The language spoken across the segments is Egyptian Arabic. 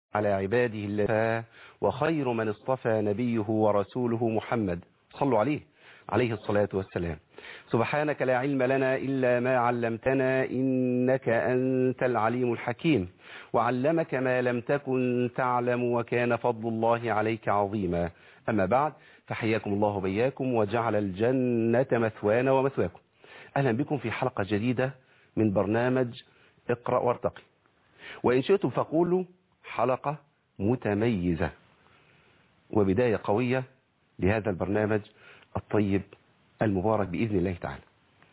على عباده الذين وخير من اصطفى نبيه ورسوله محمد صلوا عليه عليه الصلاة والسلام سبحانك لا علم لنا إلا ما علمتنا إنك أنت العليم الحكيم وعلمك ما لم تكن تعلم وكان فضل الله عليك عظيما أما بعد فحياكم الله بياكم وجعل الجنة مثوانا ومثواكم أهلا بكم في حلقة جديدة من برنامج اقرأ وارتقي وإن شئتم فقولوا حلقة متميزة وبداية قوية لهذا البرنامج الطيب المبارك بإذن الله تعالى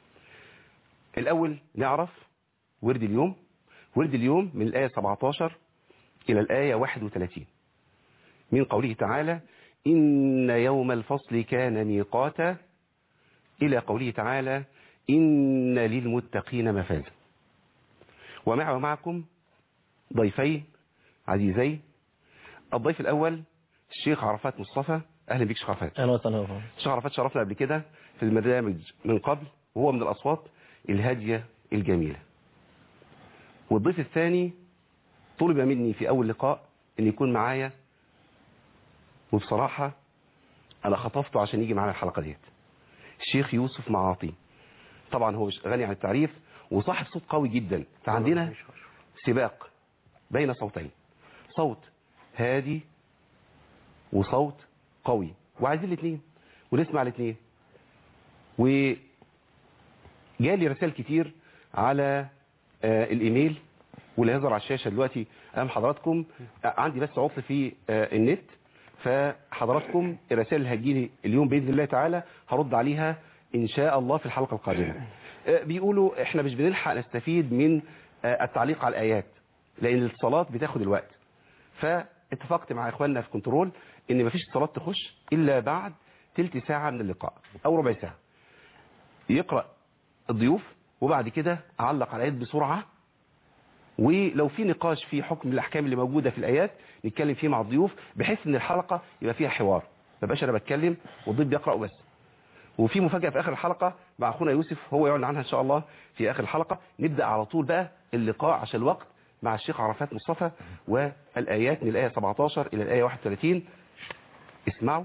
الأول نعرف ورد اليوم ورد اليوم من الآية 17 إلى الآية 31 من قوله تعالى إن يوم الفصل كان ميقاتا إلى قوله تعالى إن للمتقين مفازا ومع ومعكم ضيفين عزيزين الضيف الأول الشيخ عرفات مصطفى أهلا بك شيخ عرفات اهلا وسهلا الشيخ عرفات شرفنا قبل كده في البرنامج من قبل وهو من الأصوات الهادية الجميلة والضيف الثاني طلب مني في أول لقاء أن يكون معايا وبصراحة أنا خطفته عشان يجي معانا الحلقة ديت الشيخ يوسف معاطي طبعا هو غني عن التعريف وصاحب صوت قوي جدا فعندنا سباق بين صوتين صوت هادي وصوت قوي وعايزين الاثنين ونسمع الاثنين وجالي رسائل كتير على آه الايميل واللي هيظهر على الشاشه دلوقتي امام حضراتكم آه عندي بس عطل في آه النت فحضراتكم الرسائل اللي هتجيلي اليوم باذن الله تعالى هرد عليها ان شاء الله في الحلقه القادمه آه بيقولوا احنا مش بنلحق نستفيد من آه التعليق على الايات لان الاتصالات بتاخد الوقت فاتفقت مع اخواننا في كنترول ان مفيش اتصالات تخش الا بعد تلت ساعة من اللقاء او ربع ساعة يقرأ الضيوف وبعد كده اعلق على الايات بسرعة ولو في نقاش في حكم الاحكام اللي موجودة في الايات نتكلم فيه مع الضيوف بحيث ان الحلقة يبقى فيها حوار ما بقاش انا بتكلم والضيف بيقرأ بس وفي مفاجأة في اخر الحلقة مع اخونا يوسف هو يعلن عنها ان شاء الله في اخر الحلقة نبدأ على طول بقى اللقاء عشان الوقت مع الشيخ عرفات مصطفى والآيات من الآية 17 إلى الآية 31 اسمعوا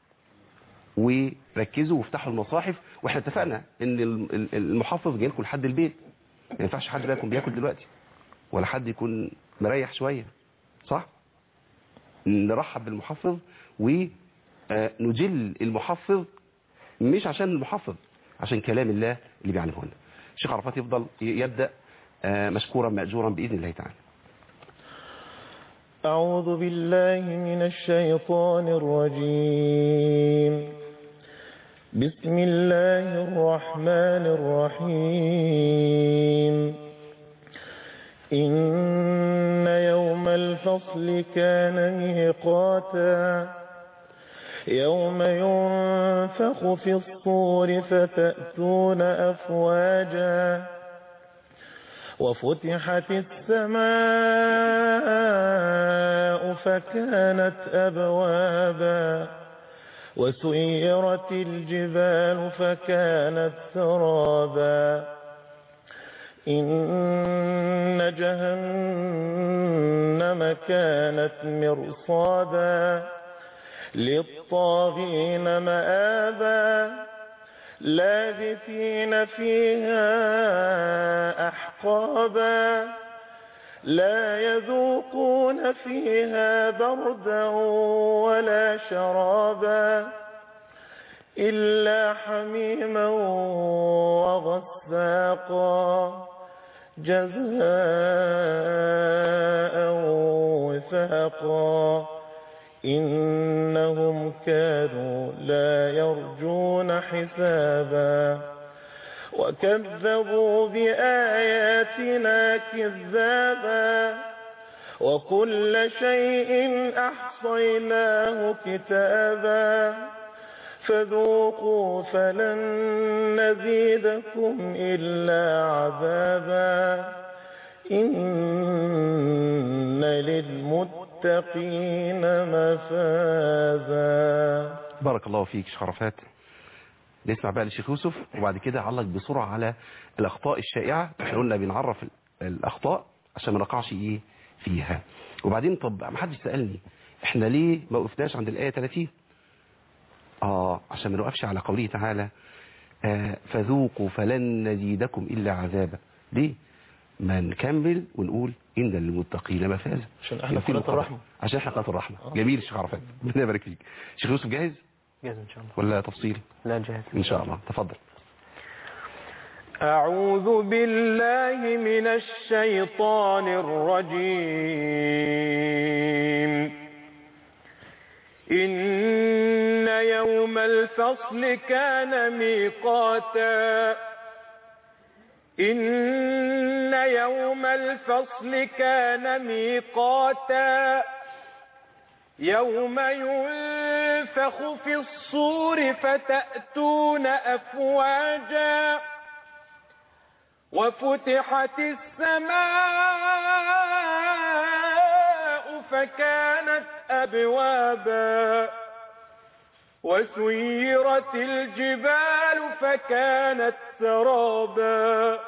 وركزوا وافتحوا المصاحف واحنا اتفقنا ان المحفظ جاي لكم لحد البيت ما ينفعش حد بقى يكون بياكل دلوقتي ولا حد يكون مريح شوية صح نرحب بالمحفظ ونجل المحفظ مش عشان المحفظ عشان كلام الله اللي بيعلمه لنا الشيخ عرفات يفضل يبدأ مشكورا مأجورا بإذن الله تعالى أعوذ بالله من الشيطان الرجيم بسم الله الرحمن الرحيم إن يوم الفصل كان ميقاتا يوم ينفخ في الصور فتأتون أفواجا وفتحت السماء فكانت أبوابا وسيرت الجبال فكانت سرابا إن جهنم كانت مرصادا للطاغين مآبا لابثين فيها أحقابا لا يذوقون فيها بردا ولا شرابا إلا حميما وغساقا جزاء وفاقا إنهم كانوا لا يرجون حسابا وكذبوا بآياتنا كذابا وكل شيء أحصيناه كتابا فذوقوا فلن نزيدكم إلا عذابا إن للمتقين مفازا بارك الله فيك شيخ عرفات نسمع بقى للشيخ يوسف وبعد كده علق بسرعة على الأخطاء الشائعة احنا قلنا بنعرف الأخطاء عشان ما نقعش ايه فيها وبعدين طب ما حدش سالني احنا ليه ما وقفناش عند الايه 30 اه عشان ما نوقفش على قوله تعالى آه فذوقوا فلن نزيدكم الا عذابا ليه ما نكمل ونقول ان للمتقين مفازا عشان احنا يبقى في قناة مقابلة. الرحمة. عشان احنا قناه الرحمه آه. جميل الشيخ عرفات ربنا يبارك فيك شيخ يوسف جاهز جاهز ان شاء الله ولا تفصيل لا جاهز ان شاء الله تفضل أعوذ بالله من الشيطان الرجيم إن يوم الفصل كان ميقاتا إن يوم الفصل كان ميقاتا يوم ينفخ في الصور فتأتون أفواجا وفتحت السماء فكانت أبوابا وسيرت الجبال فكانت سرابا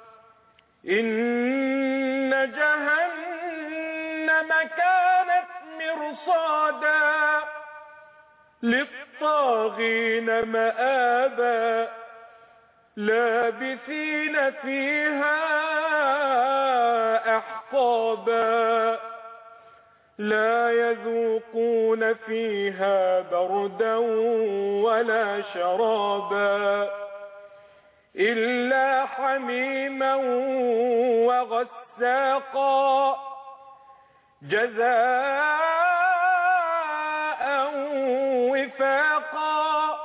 إن جهنم كانت مرصادا للطاغين مآبا لابثين فيها أحقابا لا يذوقون فيها بردا ولا شرابا إلا حميما وغساقا جزاء وفاقا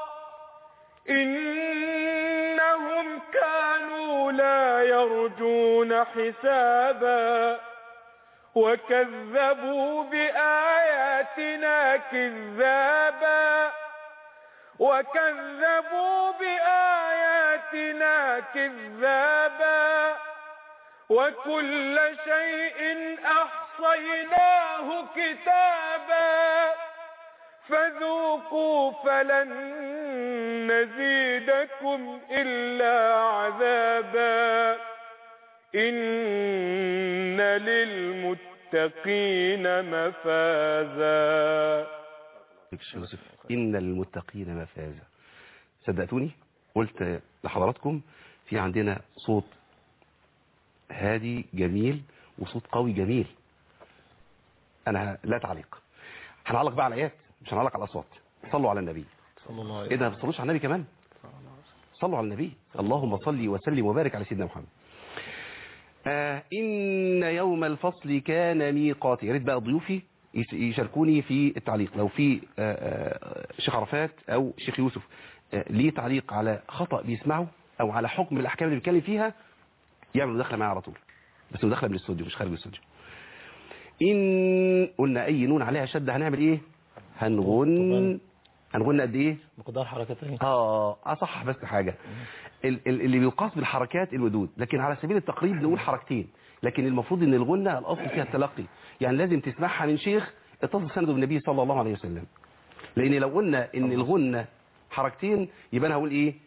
إنهم كانوا لا يرجون حسابا وكذبوا بآياتنا كذابا وكذبوا بآياتنا كذابا وكل شيء أحصيناه كتابا فذوقوا فلن نزيدكم إلا عذابا إن للمتقين مفازا شيخ يوسف إن المتقين مفازا صدقتوني قلت لحضراتكم في عندنا صوت هادي جميل وصوت قوي جميل أنا لا تعليق هنعلق بقى على الآيات مش هنعلق على الأصوات صلوا على النبي صلى الله إيه ده ما بتصلوش على النبي كمان صلوا على النبي اللهم صل وسلم وبارك على سيدنا محمد آه إن يوم الفصل كان ميقاتي يا ريت بقى ضيوفي يس- يشاركوني في التعليق لو في آه، آه، شيخ عرفات أو شيخ يوسف آه، ليه تعليق على خطأ بيسمعه أو على حكم من الأحكام اللي بيتكلم فيها يعمل مداخلة معايا على طول بس مداخلة من الاستوديو مش خارج الاستوديو إن قلنا أي نون عليها شدة هنعمل إيه هنغن هنغن قد إيه مقدار حركتين اه اصح بس حاجة ال- ال- اللي بيقاس بالحركات الودود لكن على سبيل التقريب نقول حركتين لكن المفروض ان الغنة الاصل فيها التلقي يعني لازم تسمعها من شيخ اتصل سنده بالنبي صلى الله عليه وسلم لان لو قلنا ان الغنة حركتين يبقى انا هقول ايه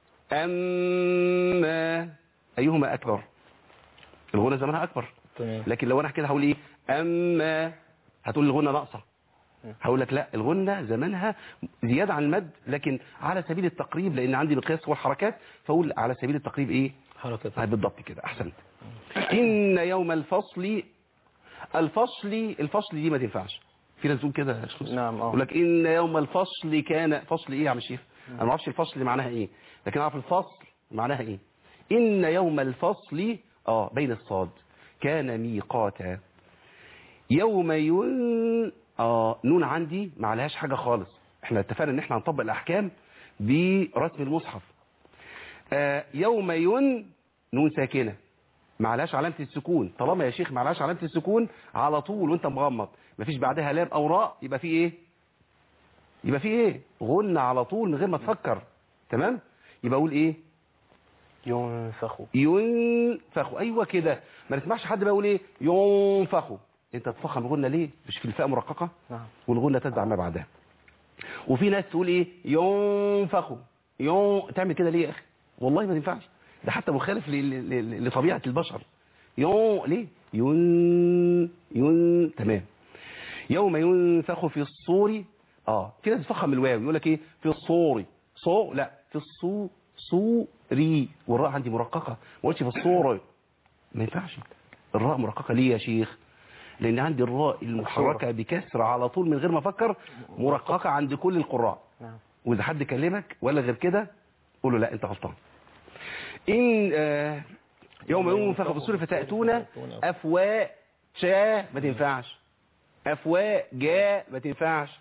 اما ايهما اكبر الغنة زمانها اكبر تمام لكن لو انا كده هقول ايه اما هتقول الغنة ناقصة هقول لك لا الغنة زمانها زيادة عن المد لكن على سبيل التقريب لان عندي مقياس هو الحركات فاقول على سبيل التقريب ايه حركتين آه بالضبط كده احسنت ان يوم الفصل الفصل الفصل دي ما تنفعش في ناس تقول كده يا شيخ يوسف. نعم، آه. يقول لك ان يوم الفصل كان فصل ايه يا عم الشيخ انا ما اعرفش الفصل معناها ايه لكن اعرف الفصل معناها ايه ان يوم الفصل اه بين الصاد كان ميقاتا يوم ين اه نون عندي ما عليهاش حاجه خالص احنا اتفقنا ان احنا هنطبق الاحكام برسم المصحف آه يوم ين نون ساكنه ما عليهاش علامه السكون طالما يا شيخ ما عليهاش علامه السكون على طول وانت مغمض مفيش بعدها لام او راء يبقى في ايه يبقى في ايه غن على طول من غير ما تفكر تمام يبقى اقول ايه ينفخوا ينفخوا ايوه كده ما نسمعش حد بقى يقول ايه ينفخوا انت تفخم الغنه ليه مش في الفاء مرققه نعم والغنه تتبع ما بعدها وفي ناس تقول ايه ينفخوا ين... تعمل كده ليه يا اخي والله ما تنفعش ده حتى مخالف ل... ل... ل... لطبيعه البشر يون ليه يون يون تمام يوم ينفخ في الصور اه في ناس بتفخم الواو يقول لك ايه في الصور صو لا في الصو صوري والراء عندي مرققه ما قلتش في الصور ما ينفعش الراء مرققه ليه يا شيخ لان عندي الراء المحركه بكسر على طول من غير ما افكر مرققه عند كل القراء نعم واذا حد كلمك ولا غير كده قول له لا انت غلطان ان آه يوم ينفخ في الصور فتاتون افواجا ما تنفعش افواجا ما تنفعش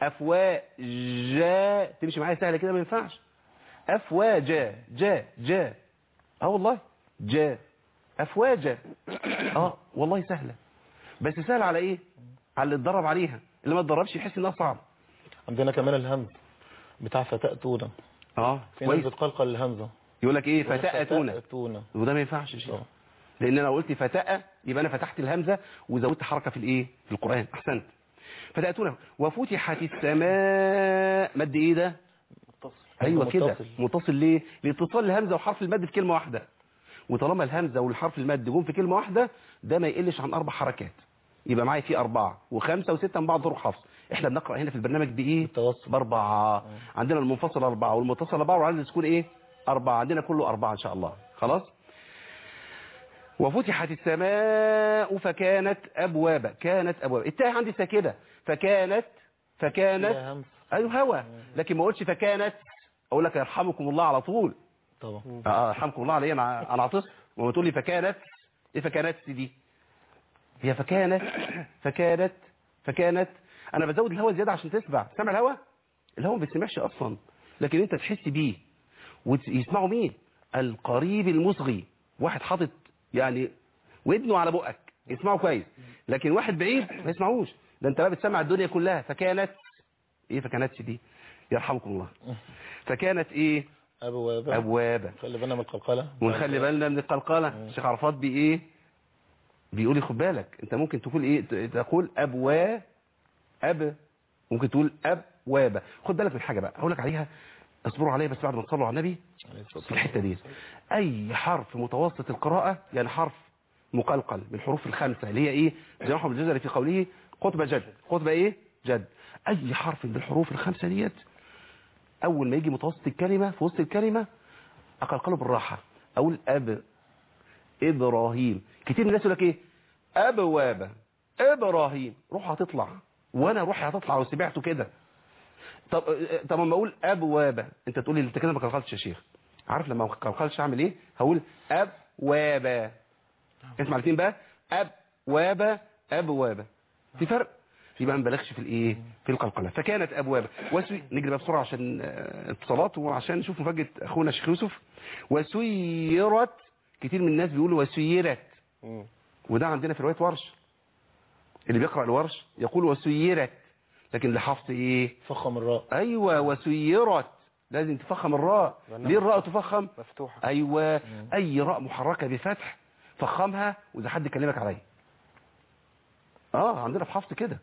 افواجا تمشي معايا سهله كده ما ينفعش افواجا جا جا اه والله جا افواجا اه والله سهله بس سهله على ايه على اللي اتدرب عليها اللي ما اتدربش يحس انها صعبه عندنا كمان الهمز بتاع فتأتونا اه في ناس كويس بتقلقل الهمزة يقول لك ايه فتاتون فتأتونا وده ما ينفعش يا شيخ آه. لان انا قلت فتأ يبقى انا فتحت الهمزه وزودت حركه في الايه في القران احسنت فتاتون وفتحت السماء مد ايه ده متصل ايوه كده متصل. متصل ليه لاتصال الهمزه وحرف المد في كلمه واحده وطالما الهمزه والحرف المد جم في كلمه واحده ده ما يقلش عن اربع حركات يبقى معايا فيه اربعه وخمسه وسته من بعض طرق حفص احنا بنقرا هنا في البرنامج بايه بالتوسط. باربعه عندنا المنفصل اربعه والمتصل اربعه وعندنا السكون ايه اربعه عندنا كله اربعه ان شاء الله خلاص وفتحت السماء فكانت ابوابا كانت ابوابا التاء عندي ساكنه فكانت فكانت فيها همز ايوه هوا لكن ما اقولش فكانت اقول لك يرحمكم الله على طول طبعا اه يرحمكم الله عليا انا انا عطس وما تقول لي فكانت ايه فكانت دي هي فكانت فكانت فكانت انا بزود الهواء زياده عشان تسمع سامع الهواء الهواء ما بيسمعش اصلا لكن انت تحس بيه ويسمعوا مين القريب المصغي واحد حاطط يعني ودنه على بقك يسمعه كويس لكن واحد بعيد ما يسمعوش ده انت بقى بتسمع الدنيا كلها فكانت ايه فكانتش دي يرحمكم الله فكانت ايه أبوابا ابوابا خلي بالنا من القلقلة ونخلي بالنا من القلقله الشيخ عرفات بايه بيقول لي خد بالك انت ممكن تقول ايه ت- تقول ابوا اب ممكن تقول ابوابه خد بالك من حاجه بقى هقول لك عليها اصبروا عليا بس بعد ما تصلوا على النبي في الحته دي اي حرف متوسط القراءه يعني حرف مقلقل من الحروف الخمسه اللي هي ايه زي محمد الجزري في قوله خطبه جد خطبه ايه جد اي حرف من الحروف الخمسه ديت اول ما يجي متوسط الكلمه في وسط الكلمه اقلقله بالراحه اقول اب ابراهيم كتير من الناس يقول لك ايه ابوابه ابراهيم روح هتطلع وانا روحي هتطلع وسمعته كده طب طب اما اقول ابوابه انت تقول لي انت كده ما قلقلتش يا شيخ عارف لما ما قلقلتش اعمل ايه هقول ابوابه اسمع الاثنين بقى ابوابه ابوابه في فرق يبقى ما بلغش في الايه في القلقله فكانت ابواب وسوي نجري بقى بسرعه عشان آه، اتصالات وعشان نشوف مفاجاه اخونا الشيخ يوسف وسيرت كتير من الناس بيقولوا وسيرت مم. وده عندنا في روايه ورش اللي بيقرا الورش يقول وسيرت لكن لحفظ ايه فخم الراء ايوه وسيرت لازم تفخم الراء ليه الراء تفخم مفتوحة ايوه اي راء محركه بفتح فخمها واذا حد كلمك عليا اه عندنا في حفظ كده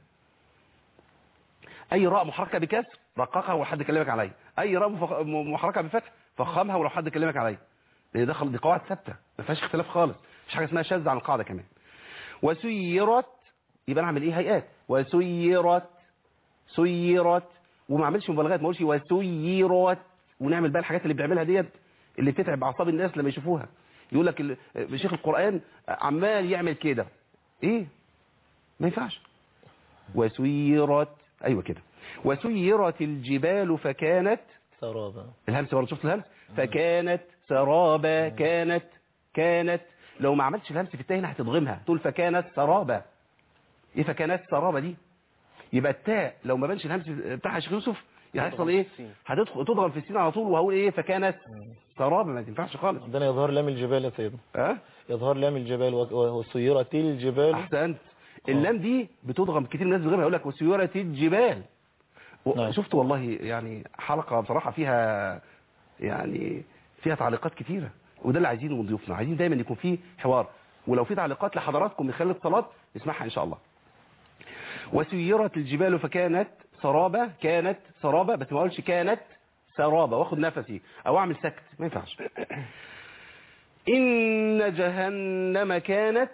اي راء محركه بكسر رققها ولو حد كلمك عليا اي راء مفخ- م- محركه بفتح فخمها ولو حد كلمك عليا لان ده خل- دي قواعد ثابته ما فيهاش اختلاف خالص مفيش حاجه اسمها شاذ عن القاعده كمان وسيرت يبقى انا اعمل ايه هيئات وسيرت سيرت وما اعملش مبالغات ما اقولش وسيرت ونعمل بقى الحاجات اللي بيعملها ديت اللي بتتعب اعصاب الناس لما يشوفوها يقول لك ال- شيخ القران عمال يعمل كده ايه ما ينفعش وسيرت ايوه كده وسيرت الجبال فكانت سرابا الهمس برضه شفت الهمس فكانت سرابا كانت كانت لو ما عملتش الهمس في التاء هنا هتضغمها تقول فكانت سرابا ايه فكانت سرابا دي يبقى التاء لو ما بانش الهمس بتاعها يا شيخ يوسف هيحصل ايه هتدخل تضغم في السين على طول وهقول ايه فكانت سرابا ما تنفعش خالص عندنا يظهر لام الجبال يا سيدنا ها يظهر لام الجبال و- وسيرت الجبال احسنت اللام دي بتضغم كتير من الناس بتضغمها يقول لك وسيرة الجبال و- نعم. شفت والله يعني حلقة بصراحة فيها يعني فيها تعليقات كتيرة وده اللي عايزينه من ضيوفنا عايزين دايما يكون فيه حوار ولو في تعليقات لحضراتكم من خلال الاتصالات نسمعها ان شاء الله وسيرت الجبال فكانت سرابة كانت سرابة بس ما اقولش كانت سرابة واخد نفسي او اعمل سكت ما ينفعش إن جهنم كانت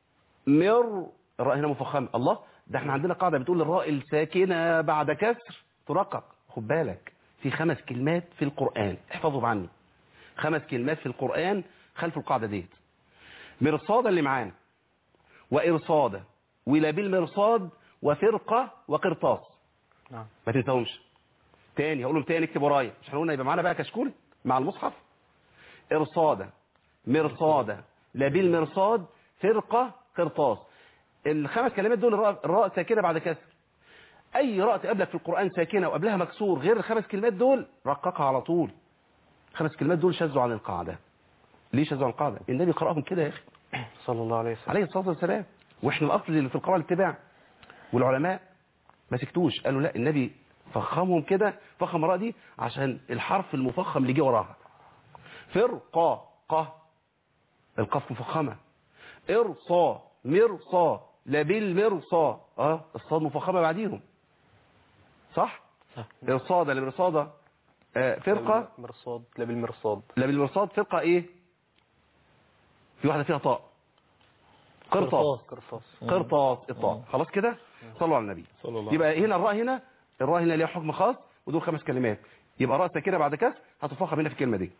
مر الراء هنا مفخمة الله ده احنا عندنا قاعدة بتقول الراء الساكنة بعد كسر ترقق خد بالك في خمس كلمات في القرآن احفظوا عني خمس كلمات في القرآن خلف القاعدة ديت مرصادة اللي معانا وإرصادة ولا بالمرصاد وفرقة وقرطاس نعم ما تنساهمش تاني هقولهم تاني اكتب ورايا مش هنقولنا يبقى معانا بقى كشكول مع المصحف إرصادة مرصادة لا بالمرصاد فرقة قرطاس الخمس كلمات دول الراء الراء ساكنة بعد كسر أي راء تقابلك في القرآن ساكنة وقبلها مكسور غير الخمس كلمات دول رققها على طول الخمس كلمات دول شذوا عن القاعدة ليه شذوا عن القاعدة النبي قرأهم كده يا أخي صلى الله عليه وسلم عليه الصلاة والسلام واحنا الأصل اللي في القراءة الاتباع والعلماء ما سكتوش قالوا لا النبي فخمهم كده فخم الراء دي عشان الحرف المفخم اللي جه وراها فرقة ق القاف مفخمة ارصى مرصى لبالمرصى اه الصاد مفخمة بعديهم صح صح. ارصادة المرصادة آه فرقة مرصاد لا بالمرصاد لبالمرصاد فرقة ايه في واحدة فيها طاء قرطاس قرطاس قرطاس الطاء خلاص كده صلوا على النبي صلى الله يبقى هنا الراء هنا الراء هنا ليها حكم خاص ودول خمس كلمات يبقى راء ساكنه بعد كسر هتفخم هنا في الكلمه دي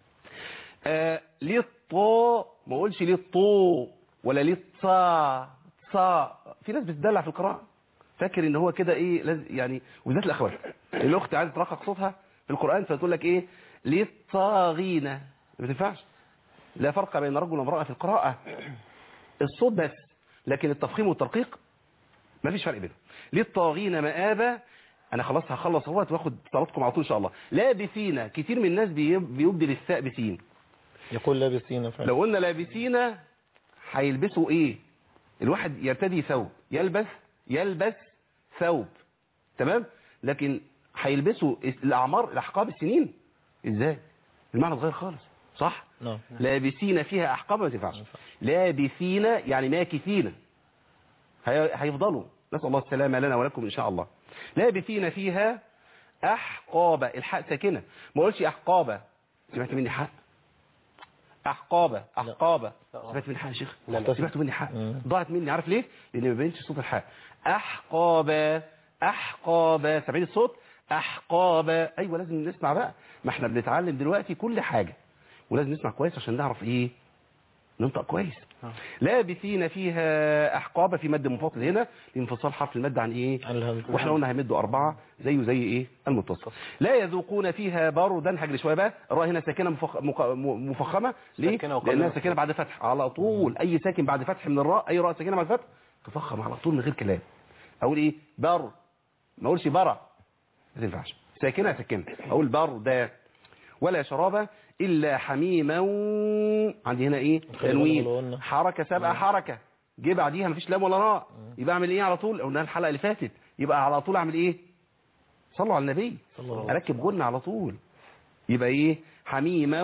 آه ليه الطاء ما اقولش ليه الطو ولا ليه الطا صا في ناس بتدلع في القراءه فاكر ان هو كده ايه لاز- يعني وبالذات الاخوات الاخت عايزه ترقق صوتها في القران فتقول لك ايه ليه الطاغين ما تنفعش لا فرق بين رجل وامراه في القراءه الصوت بس لكن التفخيم والترقيق ما فيش فرق بينهم للطاغين مآبا انا خلاص هخلص اهوت واخد صلاتكم على طول ان شاء الله لابسين كتير من الناس بيب- بيبدل الثاء بسين يقول لابسين فعلا لو قلنا لابسين هيلبسوا ايه الواحد يرتدي ثوب يلبس يلبس ثوب تمام لكن هيلبسوا الاعمار الاحقاب السنين ازاي المعنى اتغير خالص صح نعم لابسين فيها احقاب ما تنفعش لابسين يعني ماكثين هي- هيفضلوا نسال الله السلامه لنا ولكم ان شاء الله لابسين فيها احقاب الحاء ساكنه ما اقولش احقاب سمعت مني حق احقاب احقاب سمعت مني حق يا شيخ لا، لا. سمعت مني حق مم. ضاعت مني عارف ليه لان ما بينش صوت الحاء احقاب احقاب سامعين الصوت احقاب ايوه لازم نسمع بقى ما احنا بنتعلم دلوقتي كل حاجه ولازم نسمع كويس عشان نعرف ايه ننطق كويس لابثين فيها احقاب في مد منفصل هنا لانفصال حرف المد عن ايه عن الهمزة. واحنا قلنا هيمدوا اربعه زيه زي ايه المتصل لا يذوقون فيها بردا هجري شويه بقى الراء هنا ساكنه مفخ... مق- م- مفخمه ليه ساكنة وقبل لانها الفتح. ساكنه بعد فتح على طول اي ساكن بعد فتح من الراء اي راء ساكنه بعد فتح تفخم على طول من غير كلام اقول ايه بر ما اقولش برا ما تنفعش ساكنه ساكنه اقول بردا ولا شراب الا حميما عندي هنا ايه بالك تنوين بالغنة. حركه سابقه حركه جه بعديها مفيش لام ولا راء يبقى اعمل ايه على طول قلنا الحلقه اللي فاتت يبقى على طول اعمل ايه صلوا على النبي صلى الله عليه اركب جنة على طول يبقى ايه حميما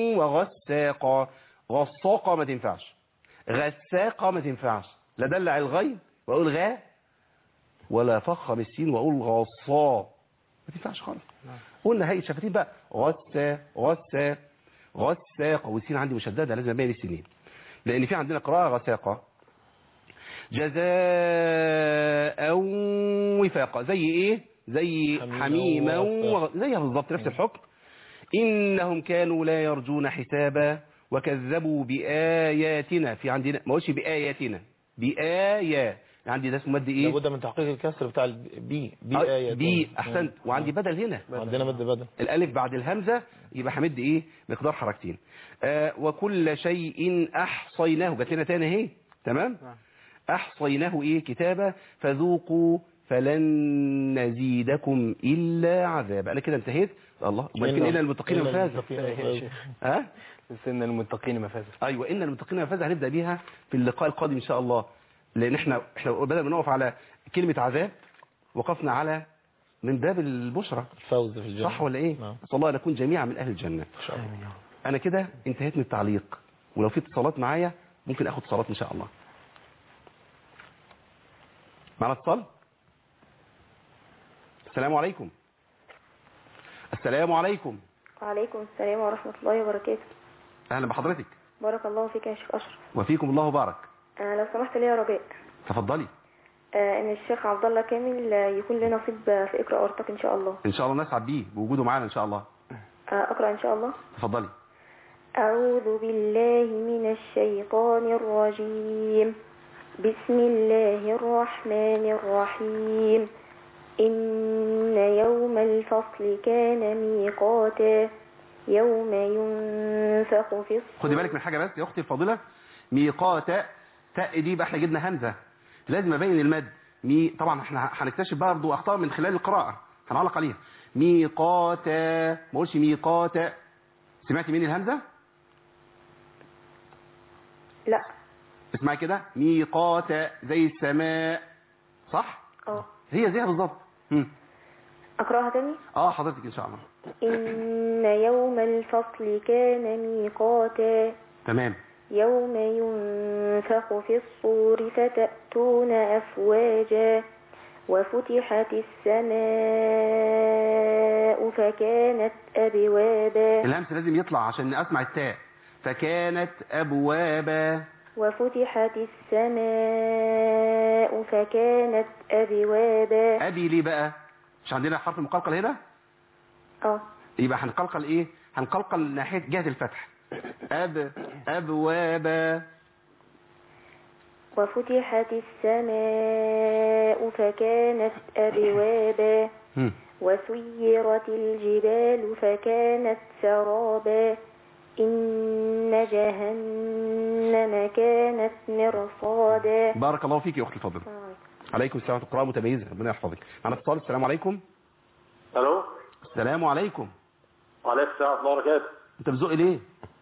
وغساقا غساقا ما تنفعش غساقا ما تنفعش لا دلع الغين واقول غا ولا فخم السين واقول غصا ما تنفعش خالص قلنا هيئه شفتين بقى غسا غسا غساق والسين عندي مشدده لازم ابين السنين لان في عندنا قراءه غساقه جزاء وفاقا زي ايه زي حميما حميما وغساقا. وغ- زيها بالظبط نفس الحكم انهم كانوا لا يرجون حسابا وكذبوا باياتنا في عندنا ما قلتش باياتنا بايا عندي ده اسمه مد ايه لابد من تحقيق الكسر بتاع البي بي آه، آية بي احسنت وعندي بدل هنا عندنا مد بدل الالف بعد الهمزه يبقى همد ايه مقدار حركتين آه وكل شيء احصيناه جات لنا تاني اهي تمام احصيناه ايه كتابه فذوقوا فلن نزيدكم الا عذابا انا كده انتهيت الله امال فين الا المتقين إلا مفازا المتقين مفازا. ها سن المتقين مفازا ايوه ان المتقين مفازا هنبدا بيها في اللقاء القادم ان شاء الله لان احنا احنا بدل ما نقف على كلمه عذاب وقفنا على من باب البشرى الفوز في الجنة صح ولا ايه نعم نسال الله ان نكون جميعا من اهل الجنه إن شاء الله انا كده انتهيت من التعليق ولو في اتصالات معايا ممكن اخد اتصالات ان شاء الله معنا اتصال السلام عليكم السلام عليكم وعليكم السلام ورحمة الله وبركاته اهلا بحضرتك بارك الله فيك يا شيخ أشرف وفيكم الله بارك آه لو سمحت لي يا رجاء تفضلي آه إن الشيخ عبد الله كامل آه، يكون له نصيب آه، في اقرأ ورطك إن شاء الله ان شاء الله نسعد بيه بوجوده معانا ان شاء الله آه أقرأ إن شاء الله تفضلي أعوذ بالله من الشيطان الرجيم بسم الله الرحمن الرحيم إن يوم الفصل كان ميقاتا يوم ينفخ في الصور خدي بالك من حاجه بس يا اختي الفاضله ميقات تاء دي يبقى احنا جبنا همزه لازم ابين المد مي طبعا احنا هنكتشف برضه اخطاء من خلال القراءه هنعلق عليها ميقات ما اقولش ميقات سمعتي مين الهمزه لا اسمعي كده ميقات زي السماء صح اه هي زيها بالظبط مم. أقرأها تاني اه حضرتك ان شاء الله إن يوم الفصل كان ميقاتا تمام يوم ينفخ في الصور فتأتون أفواجا وفتحت السماء فكانت أبوابا الهمس لازم يطلع عشان اسمع التاء فكانت ابوابا وفتحت السماء فكانت أبوابا ابي ليه بقى مش عندنا حرف مقلقل هنا اه يبقى هنقلقل ايه هنقلقل ناحيه جهه الفتح اب ابوابا وفتحت السماء فكانت أبوابا هم. وسيرت الجبال فكانت سرابا إن جهنم كانت مرصادا بارك الله فيك يا اختي الفاضله عليكم السلام ورحمه الله متميزه ربنا يحفظك معنا اتصال السلام عليكم الو السلام عليكم وعليكم السلام ورحمه الله وبركاته انت بتزق ليه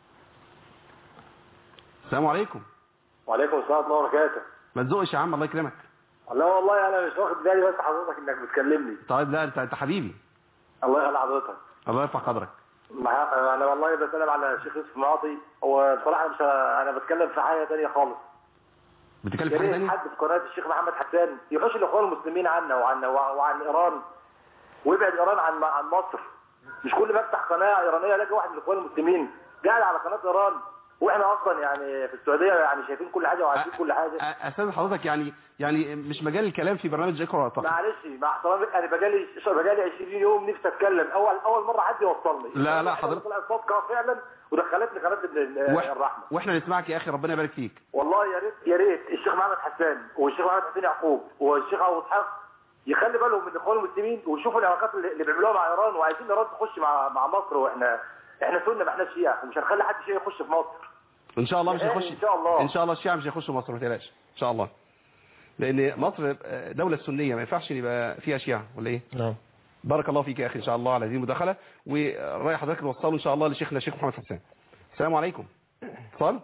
السلام عليكم وعليكم السلام ورحمه الله وبركاته ما تزقش يا عم الله يكرمك لا والله انا مش واخد بالي بس حضرتك انك بتكلمني طيب لا انت انت حبيبي الله يخلي حضرتك الله يرفع قدرك مع- انا والله بسلم على الشيخ يوسف معاطي وبصراحه مش انا بتكلم في حاجه ثانيه خالص بتتكلم في يا حاجه ريت ثانيه حد في قناه الشيخ محمد حسان يخش الاخوان المسلمين عنا وعن وعن ايران ويبعد ايران عن عن مصر مش كل ما افتح قناه ايرانيه الاقي واحد من الاخوان المسلمين قاعد على قناه ايران واحنا اصلا يعني في السعوديه يعني شايفين كل حاجه وعارفين كل حاجه أ- استاذ حضرتك يعني يعني مش مجال الكلام في برنامج اقرا وارتقي معلش مع احترامي انا بقالي بقالي 20 يوم نفسي اتكلم اول اول مره حد يوصلني لا، لا، حضرتك- طلعت صادقه فعلا ودخلتني قناه ال- وإح- الرحمه واحنا نسمعك يا اخي ربنا يبارك فيك والله يا ريت يا ريت الشيخ محمد حسان والشيخ محمد حسين يعقوب والشيخ ابو اسحاق يخلي بالهم من الاخوان المسلمين ويشوفوا العلاقات اللي اللي بيعملوها مع ايران وعايزين ايران تخش مع مع مصر واحنا احنا سنه ما احناش شيعه ومش هنخلي حد شيعي يخش في مصر ان شاء الله مش إيه، هيخش إن شاء الله. ان شاء الله الشيعة مش هيخشوا مصر ما تقلقش ان شاء الله لان مصر آه، دولة سنية ما ينفعش يبقى فيها شيعة ولا ايه نعم بارك الله فيك يا اخي ان شاء الله على هذه المداخله ورايح حضرتك توصله ان شاء الله لشيخنا الشيخ محمد حسان السلام عليكم اتصال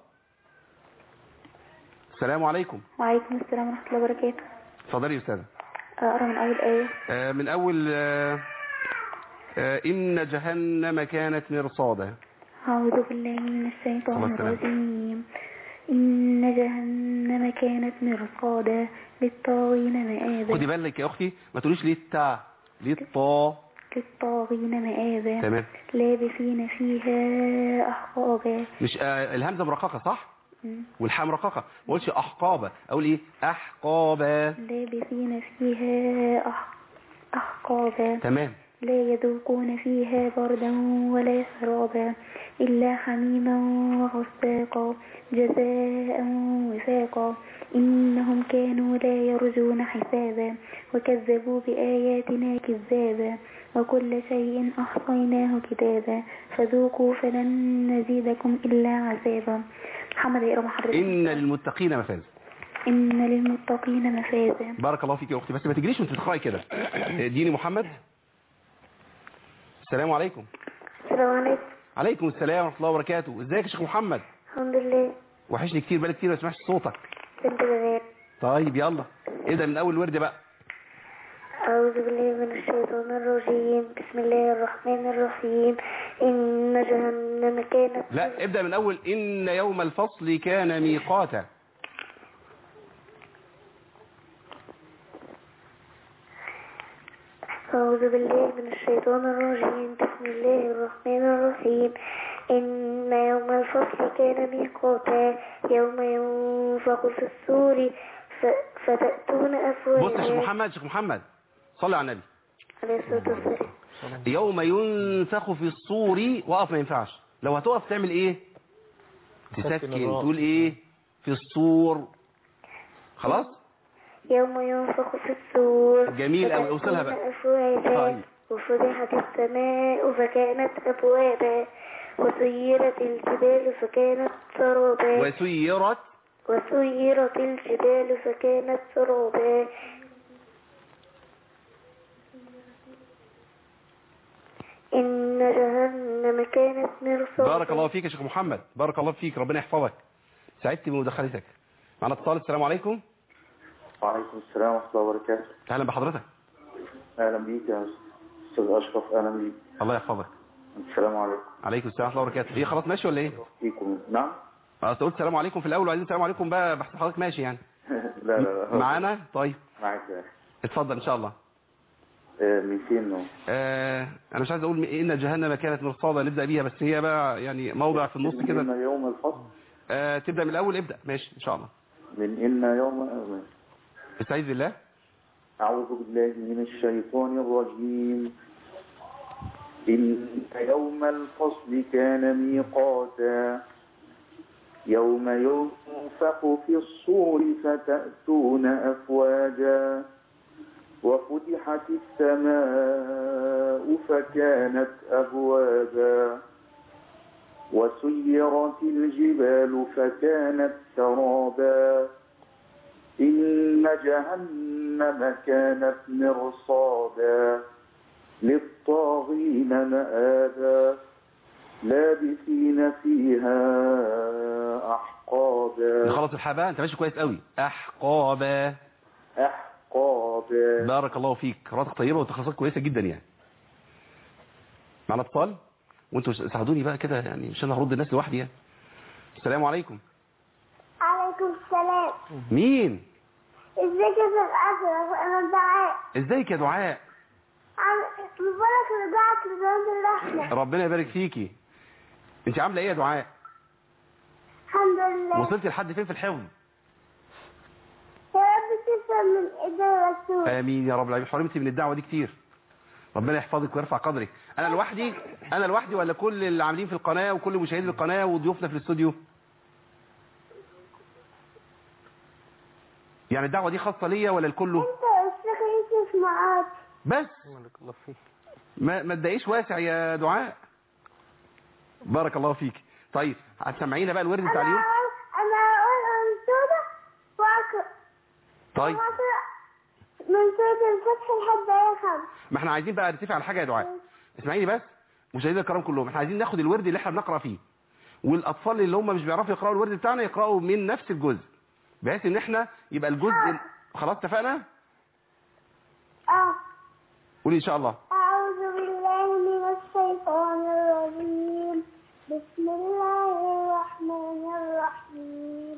السلام عليكم وعليكم السلام ورحمة الله وبركاته اتفضلي يا استاذه أقرأ من أول آية آه، من اول آه، آه، ان جهنم كانت مرصادا أعوذ بالله من الله الشيطان السلام. الرجيم إن جهنم كانت مرصادا للطاغين مآبا خدي بالك يا اختي ما تقوليش ليه التا ليه الطا للطاغين مآبا تمام لابثين فيها أحقابا مش آه، الهمزه مرققه صح م. والحاء مرققه ما اقولش احقابه اقول ايه احقابا لابثين فيها أح... أحقابا تمام لا يذوقون فيها بردا ولا شرابا إلا حميما وغساقا جزاء وفاقا إنهم كانوا لا يرجون حسابا وكذبوا بآياتنا كذابا وكل شيء أحصيناه كتابا فذوقوا فلن نزيدكم إلا عذابا محمد يقرأ محرر ان للمتقين مفاز إن للمتقين مفازا بارك الله فيك يا اختي بس ما تجريش وانت بتقراي كده ديني محمد السلام عليكم السلام عليكم عليكم السلام ورحمه الله وبركاته ازيك يا شيخ محمد الحمد لله وحشني كتير بقالي كتير ما سمعتش صوتك انت كمان طيب يلا ابدا من اول ورد بقى أعوذ بالله من الشيطان الرجيم بسم الله الرحمن الرحيم إن جهنم كانت لا ابدا من اول ان يوم الفصل كان ميقاتا أعوذ بالله من الشيطان الرجيم بسم الله الرحمن الرحيم إن يوم الفصل كان ميقاتا يوم ينفخ في الصور ف- فتأتون بص يا شيخ أفواجا محمد شيخ محمد صلي على النبي عليه الصلاة والسلام يوم ينفخ في الصور وقف ما ينفعش لو هتقف تعمل ايه تسكن تسكن الراء. تقول ايه في الصور خلاص يوم ينفخ في الصور جميل أوي، أوصلها بقى. فتأتون أفواجا طيب. وفتحت السماء فكانت أبوابا وسيرت الجبال فكانت سرابا وسيرت وسيرت الجبال فكانت سرابا إن جهنم كانت مرصادا بارك الله فيك يا شيخ محمد بارك الله فيك ربنا يحفظك سعدت بمداخلتك معنا اتصال السلام عليكم وعليكم السلام ورحمة الله وبركاته اهلا بحضرتك أهلا بيك يا أستاذ أشرف أهلا بيك الله يحفظك السلام عليكم عليكم السلام ورحمه الله وبركاته ايه خلاص ماشي ولا ايه فيكم نعم اصل قلت السلام عليكم في الاول وبعدين السلام عليكم بقى بحس حضرتك ماشي يعني لا لا لا معانا طيب معاك يا أخي اتفضل ان شاء الله آه، من فين هو؟ آه انا مش عايز اقول ان جهنم كانت مرصاده نبدا بيها بس هي بقى يعني موضع في النص كده من يوم الفصل آه تبدا من الاول ابدا ماشي ان شاء الله من إن يوم استعيذ بالله أعوذ بالله من الشيطان الرجيم إن يوم الفصل كان ميقاتا يوم ينفخ في الصور فتأتون أفواجا وفتحت السماء فكانت أبوابا وسيرت الجبال فكانت سرابا إن جهنم كانت مرصادا للطاغين مآبا لابثين فيها أحقابا نخلص الحباء انت ماشي كويس قوي احقابا أحقابا بارك الله فيك قراءتك طيبه وتخصصات كويسه جدا يعني معنا اتصال وانتوا ساعدوني بقى كده يعني مش انا هرد الناس لوحدي يعني السلام عليكم عليكم السلام مين ازيك يا استاذ اشرف انا دعاء ازيك يا دعاء مبارك رجعت لبلد الرحمة ربنا يبارك فيكي انت عامله ايه يا دعاء الحمد لله وصلتي لحد فين في الحفظ يا رب تفهم من ايدي الرسول امين يا رب العالمين حرمتي من الدعوه دي كتير ربنا يحفظك ويرفع قدرك انا لوحدي انا لوحدي ولا كل اللي عاملين في القناه وكل مشاهدي القناه وضيوفنا في الاستوديو يعني الدعوه دي خاصه ليا ولا لكله انت الشيخ يوسف معاك بس بارك الله فيك ما ما تضايقيش واسع يا دعاء بارك الله فيك طيب هتسمعينا بقى الورد بتاع انا اليوم انا اقول انشوده واقرا طيب واقرا من سورة الفتح لحد آية خمس ما احنا عايزين بقى نتفق على حاجه يا دعاء اسمعيني بس مشاهدينا الكرام كلهم احنا عايزين ناخد الورد اللي احنا بنقرا فيه والاطفال اللي هم مش بيعرفوا يقراوا الورد بتاعنا يقراوا من نفس الجزء بحيث ان احنا يبقى الجزء خلاص اتفقنا اه قولي ان شاء الله أعوذ بالله من الشيطان الرجيم بسم الله الرحمن الرحيم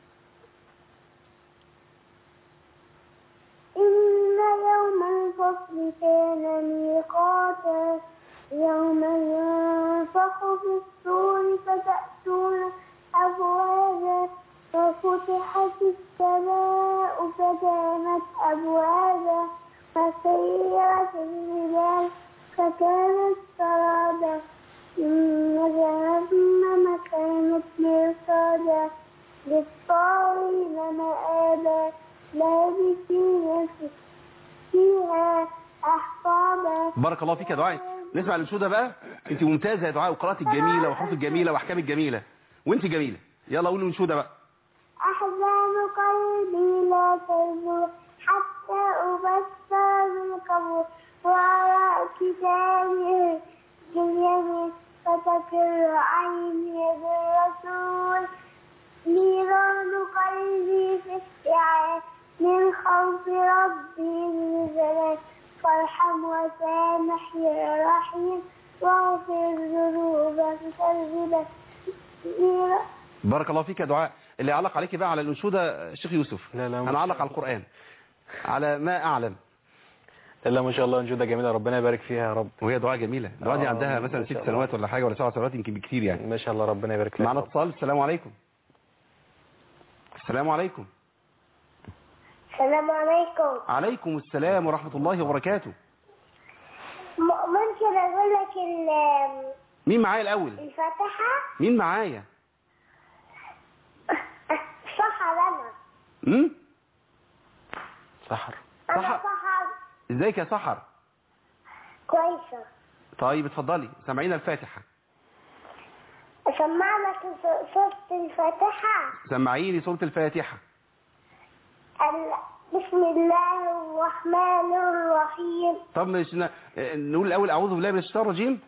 إن يوم الفصل كان ميقاتا يوم ينفخ في الصور فتأتون أبوابا وفتحت السماء فكانت أبوابا فسيرت الجبال فكانت سرابا إن جهنم كانت مرصادا للطاغين مآبا لابثين فيها أحقابا بارك الله فيك يا دعاء نسمع الانشوده بقى انت ممتازه يا دعاء وقراءتك جميله وحروفك جميله واحكامك جميله وانت جميله يلا قولي الانشوده بقى أحزان قلبي لا تزول حتى أبصر بالقبور وراء كتابه باليمين فتكر عيني بالرسول نيران قلبي في اشتعال من خوف ربي بالجلال فارحم وسامح يا رحيم واغفر ذنوبك كالجبال نيران بارك الله فيك يا دعاء اللي يعلق عليك بقى على الانشوده الشيخ يوسف لا لا انا اعلق على القران على ما اعلم لا ما شاء الله انجوده جميله ربنا يبارك فيها يا رب وهي دعاء جميله الدعاء دي آه، عندها ما مثلا شاء ست الله. سنوات ولا حاجه ولا سبع سنوات يمكن بكتير يعني ما شاء الله ربنا يبارك لك معنا اتصال السلام عليكم السلام عليكم السلام عليكم عليكم السلام ورحمه الله وبركاته م- ممكن اقول لك ال- مين معايا الاول الفاتحة مين معايا سحر انا امم سحر انا سحر. سحر ازيك يا سحر كويسة طيب اتفضلي سامعينا الفاتحه اسمع لك س- سورة الفاتحة سمعيني سوره الفاتحه ال- بسم الله الرحمن الرحيم طب مش ن... نقول الاول اعوذ بالله من الشيطان الرجيم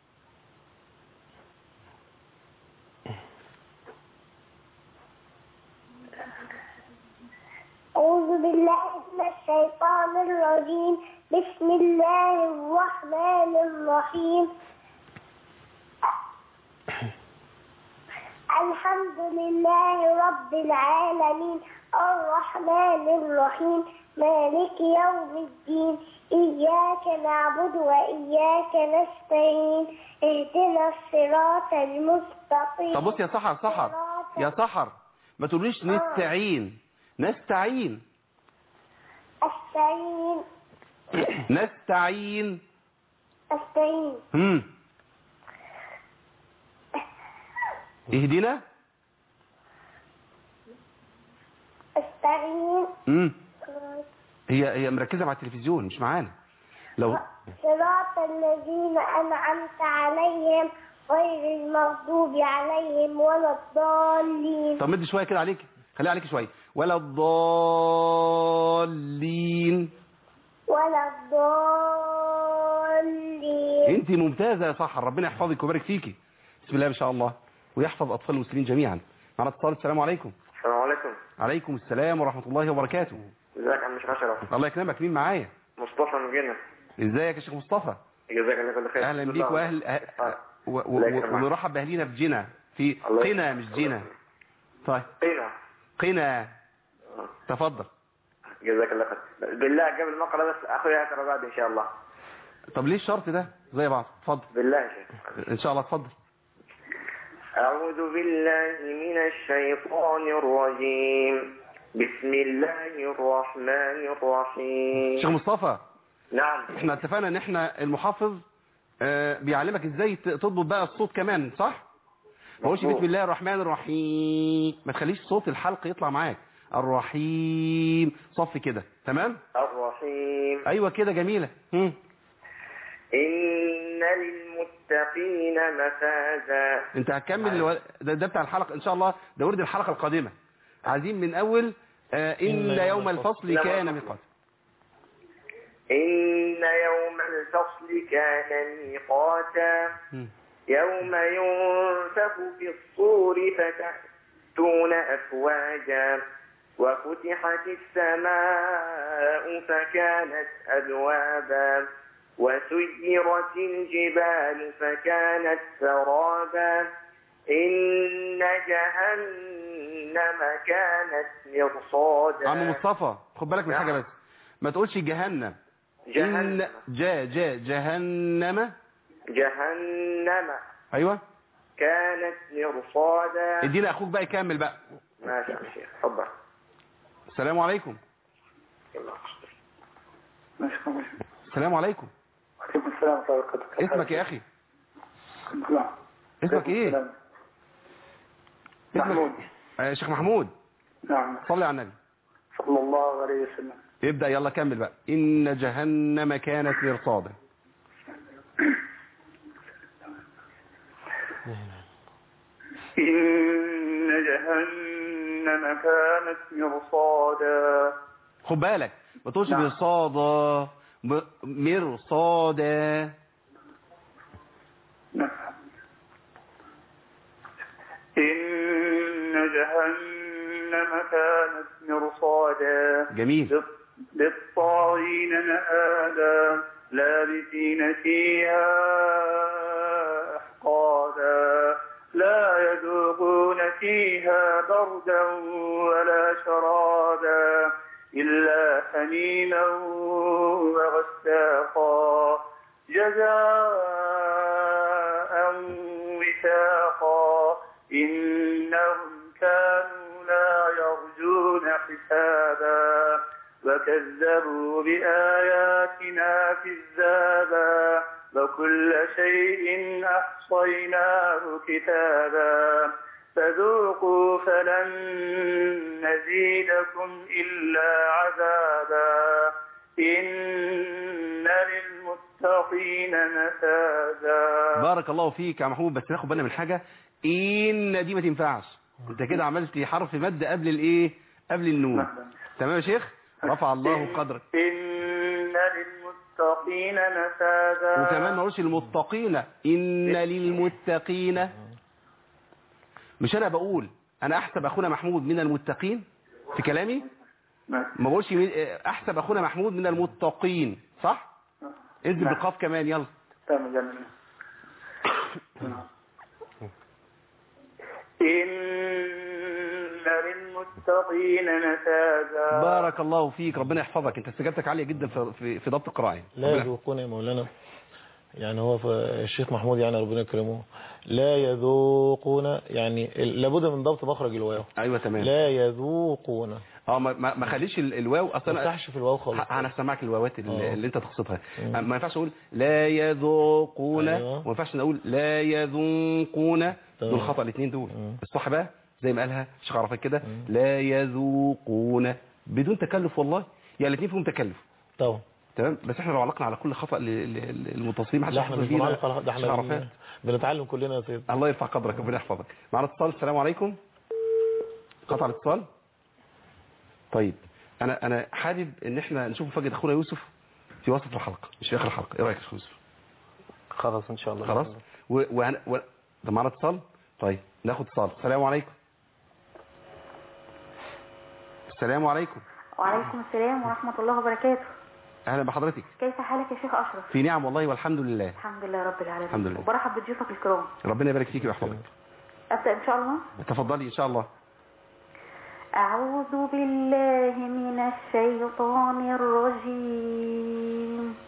أعوذ بالله من الشيطان الرجيم بسم الله الرحمن الرحيم الحمد لله رب العالمين الرحمن الرحيم مالك يوم الدين إياك نعبد وإياك نستعين اهدنا الصراط المستقيم طب بص يا سحر سحر صراط يا سحر ما تقوليش نستعين نستعين أستعين نستعين أستعين هم اهدنا أستعين هم هي هي مركزه مع التلفزيون مش معانا لو صراط الذين أنعمت عليهم غير المغضوب عليهم ولا الضالين طب مد شويه كده عليك خليها عليك شويه ولا الضالين ولا الضالين انت ممتازه يا سحر ربنا يحفظك ويبارك فيكي بسم الله ما شاء الله ويحفظ اطفال المسلمين جميعا معنا اتصال السلام عليكم السلام عليكم عليكم السلام ورحمه الله وبركاته ازيك يا عم شيخ اشرف الله يكرمك مين معايا مصطفى من جنة ازيك يا شيخ مصطفى جزاك الله كل خير اهلا بيك واهل أه- آه. و- و- الله يكرمك. و- ونرحب باهلينا في جنة في الله قنا يكرمك. مش جنة طيب قينا قنا تفضل جزاك الله خير بالله قبل ما اقرا بس اخويا اقرا بعد ان شاء الله طب ليه الشرط ده زي بعض اتفضل بالله يا شيخ ان شاء الله اتفضل أعوذ بالله من الشيطان الرجيم بسم الله الرحمن الرحيم شيخ مصطفى نعم احنا اتفقنا ان احنا المحافظ آه، بيعلمك ازاي ت- تضبط بقى الصوت كمان صح ما تقولش مظبوط. بسم الله الرحمن الرحيم ما تخليش صوت الحلق يطلع معاك الرحيم صف كده تمام الرحيم ايوه كده جميله هم. إن للمتقين مفازا انت هتكمل الو- ده, ده بتاع الحلقه ان شاء الله ده ورد الحلقه القادمه عايزين من اول آه ان يوم الفصل كان ميقات إن يوم الفصل كان ميقاتا هم. يوم ينفخ في الصور فتأتون أفواجا وفتحت السماء فكانت أبوابا وسيرت الجبال فكانت سرابا إن جهنم كانت مرصادا عم مصطفى خد بالك من نعم. حاجه بس ما تقولش جهنم جهنم إن جا جا جهنم جهنم ايوه كانت مرصادا ادينا اخوك بقى يكمل بقى ماشي يا شيخ تفضل السلام عليكم ماشي خلاص السلام عليكم وعليكم السلام ورحمة الله وبركاته اسمك يا اخي نعم. اسمك ايه السلام. اسمك- محمود آه شيخ محمود نعم صلي على النبي صلى الله عليه وسلم ابدا يلا كمل بقى ان جهنم كانت مرصادا إن جهنم كانت مرصادا خد بالك ما تقولش نعم. مرصادا م- مرصادا نعم إن جهنم كانت مرصادا جميل لل- للطاغين مآبا لابثين فيها أحقابا لا يذوقون فيها بردا ولا شرابا إلا حميما وغساقا جزاء وفاقا إنهم كانوا لا يرجون حسابا وكذبوا بآياتنا كذابا وكل شيء أحصيناه كتابا فذوقوا فلن نزيدكم إلا عذابا إن للمتقين مفازا بارك الله فيك يا محمود بس ناخد بالنا من حاجة ان دي ما تنفعش انت كده عملت حرف مد قبل الايه قبل النون تمام يا شيخ رفع الله قدرك إن للمتقين مفازا وكمان ما قلتش المتقين ان للمتقين مش انا بقول انا احسب اخونا محمود من المتقين في كلامي ما بقولش مين- احسب اخونا محمود من المتقين صح انزل بالقاف كمان يلا تمام جميل إن للمتقين مفازا بارك الله فيك ربنا يحفظك انت استجابتك عاليه جدا في في, في ضبط القراءه لا يذوقون يا مولانا يعني هو ف- الشيخ محمود يعني ربنا يكرمه لا يذوقون يعني ال- لابد من ضبط مخرج الواو ايوه تمام لا يذوقون اه ما, ما ما خليش ال- الواو ما اصلا تفتحش في الواو خالص ه- انا هسمعك الواوات آه. اللي, اللي انت تقصدها مم. ما ينفعش اقول لا يذوقون أيوة. وما ينفعش نقول لا يذوقون تمام. دول خطا الاثنين دول مم. الصح بقى زي ما قالها الشيخ عرفات كده مم. لا يذوقون بدون تكلف والله يعني الاثنين فيهم تكلف طبعا تمام بس احنا لو علقنا على كل خطا ل- ل- للمتصلين ما حدش لا احنا هيحفظ مش فينا بنعلق على ده الشيخ احنا عرفات بن- بنتعلم كلنا يا سيدي الله يرفع قدرك ربنا يحفظك معنا اتصال السلام عليكم قطع الاتصال طيب انا انا حابب ان احنا نشوف مفاجاه اخونا يوسف في وسط الحلقه مش في اخر الحلقه ايه رايك يا أخو يوسف خلاص ان شاء الله خلاص و... و... و... ده معنا اتصال طيب ناخد اتصال السلام عليكم السلام عليكم وعليكم السلام ورحمة الله وبركاته اهلا بحضرتك كيف حالك يا شيخ أشرف في نعم والله والحمد لله الحمد لله رب العالمين الحمد لله. وبرحب بضيوفك الكرام ربنا يبارك فيك ويحفظك أبدأ إن شاء الله تفضلي ان شاء الله أعوذ بالله من الشيطان الرجيم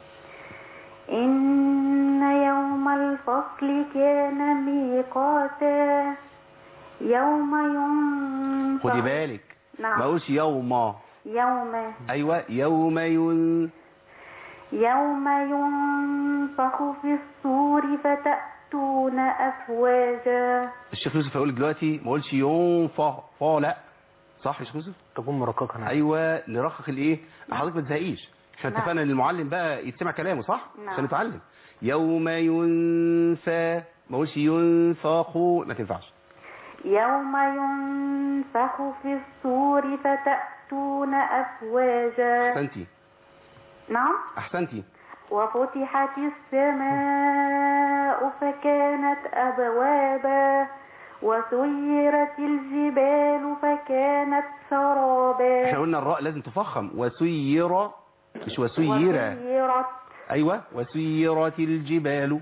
إن يوم الفصل كان ميقاتا يوم ينفع خدي بالك ما نعم اقولش يوم يوم ايوه يوم ين يوم ينفخ في الصور فتأتون أفواجا الشيخ يوسف هيقول دلوقتي ما اقولش ينفع فا لا صح يا شيخ يوسف تكون مرققا يعني. ايوه نرخخ الايه حضرتك ما تزهقيش احنا نعم. اتفقنا ان المعلم بقى يتسمع كلامه صح نعم. عشان نتعلم يوم ينفى ما اقولش ينفخ ما تنفعش يوم ينفخ في الصور فتأتون أفواجا احسنتي نعم احسنتي وفتحت السماء فكانت أبوابا وسيرت الجبال فكانت سرابا احنا قلنا الراء لازم تفخم وسير مش وسير وسيرت ايوه وسيرت الجبال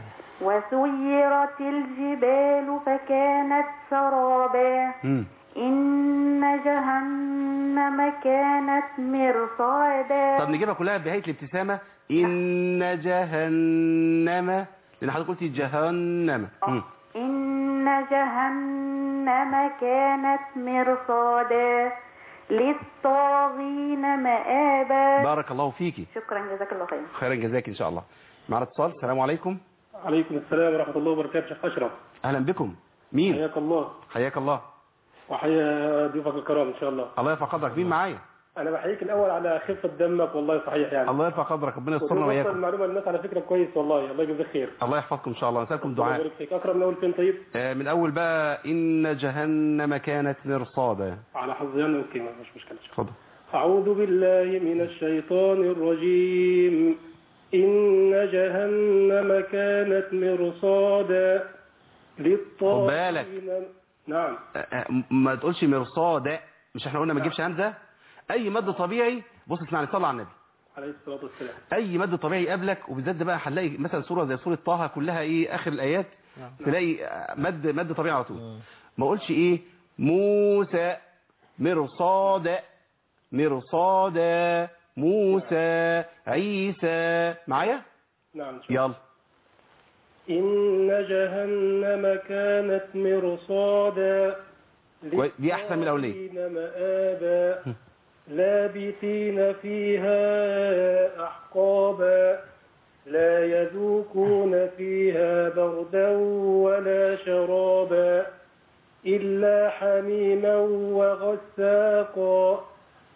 وسيرت الجبال فكانت سرابا مم. إن جهنم كانت مرصادا طب نجيبها كلها بهيئه الابتسامه ان جهنم لان حضرتك قلتي جهنم مم. إن جهنم كانت مرصادا للطاغين مآبا بارك الله فيكي شكرا جزاك الله خير خيرا جزاك ان شاء الله معنا اتصال السلام عليكم عليكم السلام ورحمة الله وبركاته شيخ أشرف اهلا بكم مين حياك الله حياك الله وحيا ضيوفك الكرام إن شاء الله الله يرفع قدرك مين معايا أنا بحييك الأول على خفة دمك والله صحيح يعني الله يرفع قدرك ربنا يسترنا وتوصل وياكم المعلومة للناس على فكرة كويس والله الله يجزاك خير الله يحفظكم ان شاء الله نسالكم الله دعاء يبارك فيك أكرم من أول فين طيب آه، من اول بقى ان جهنم كانت مرصادا على حظيان أوكي مش مشكلة اتفضل أعوذ بالله من الشيطان الرجيم إن جهنم كانت مرصادا للطاغين نعم آه، آه، ما تقولش مرصادا مش احنا قلنا ما تجيبش همزه اي مد طبيعي بص اسمعني صلى على النبي عليه الصلاة والسلام اي مد طبيعي يقابلك وبالذات ده بقى هنلاقي مثلا سوره زي سوره طه كلها ايه اخر الايات تلاقي آه، مد مد طبيعي على طول ما اقولش ايه موسى مرصاد مرصادا موسى عيسى معايا نعم يلا إن جهنم كانت مرصادا كويس. دي أحسن من الأولية. للطاغين مآبا لابثين فيها أحقابا لا يذوقون فيها بردا ولا شرابا إلا حميما وغساقا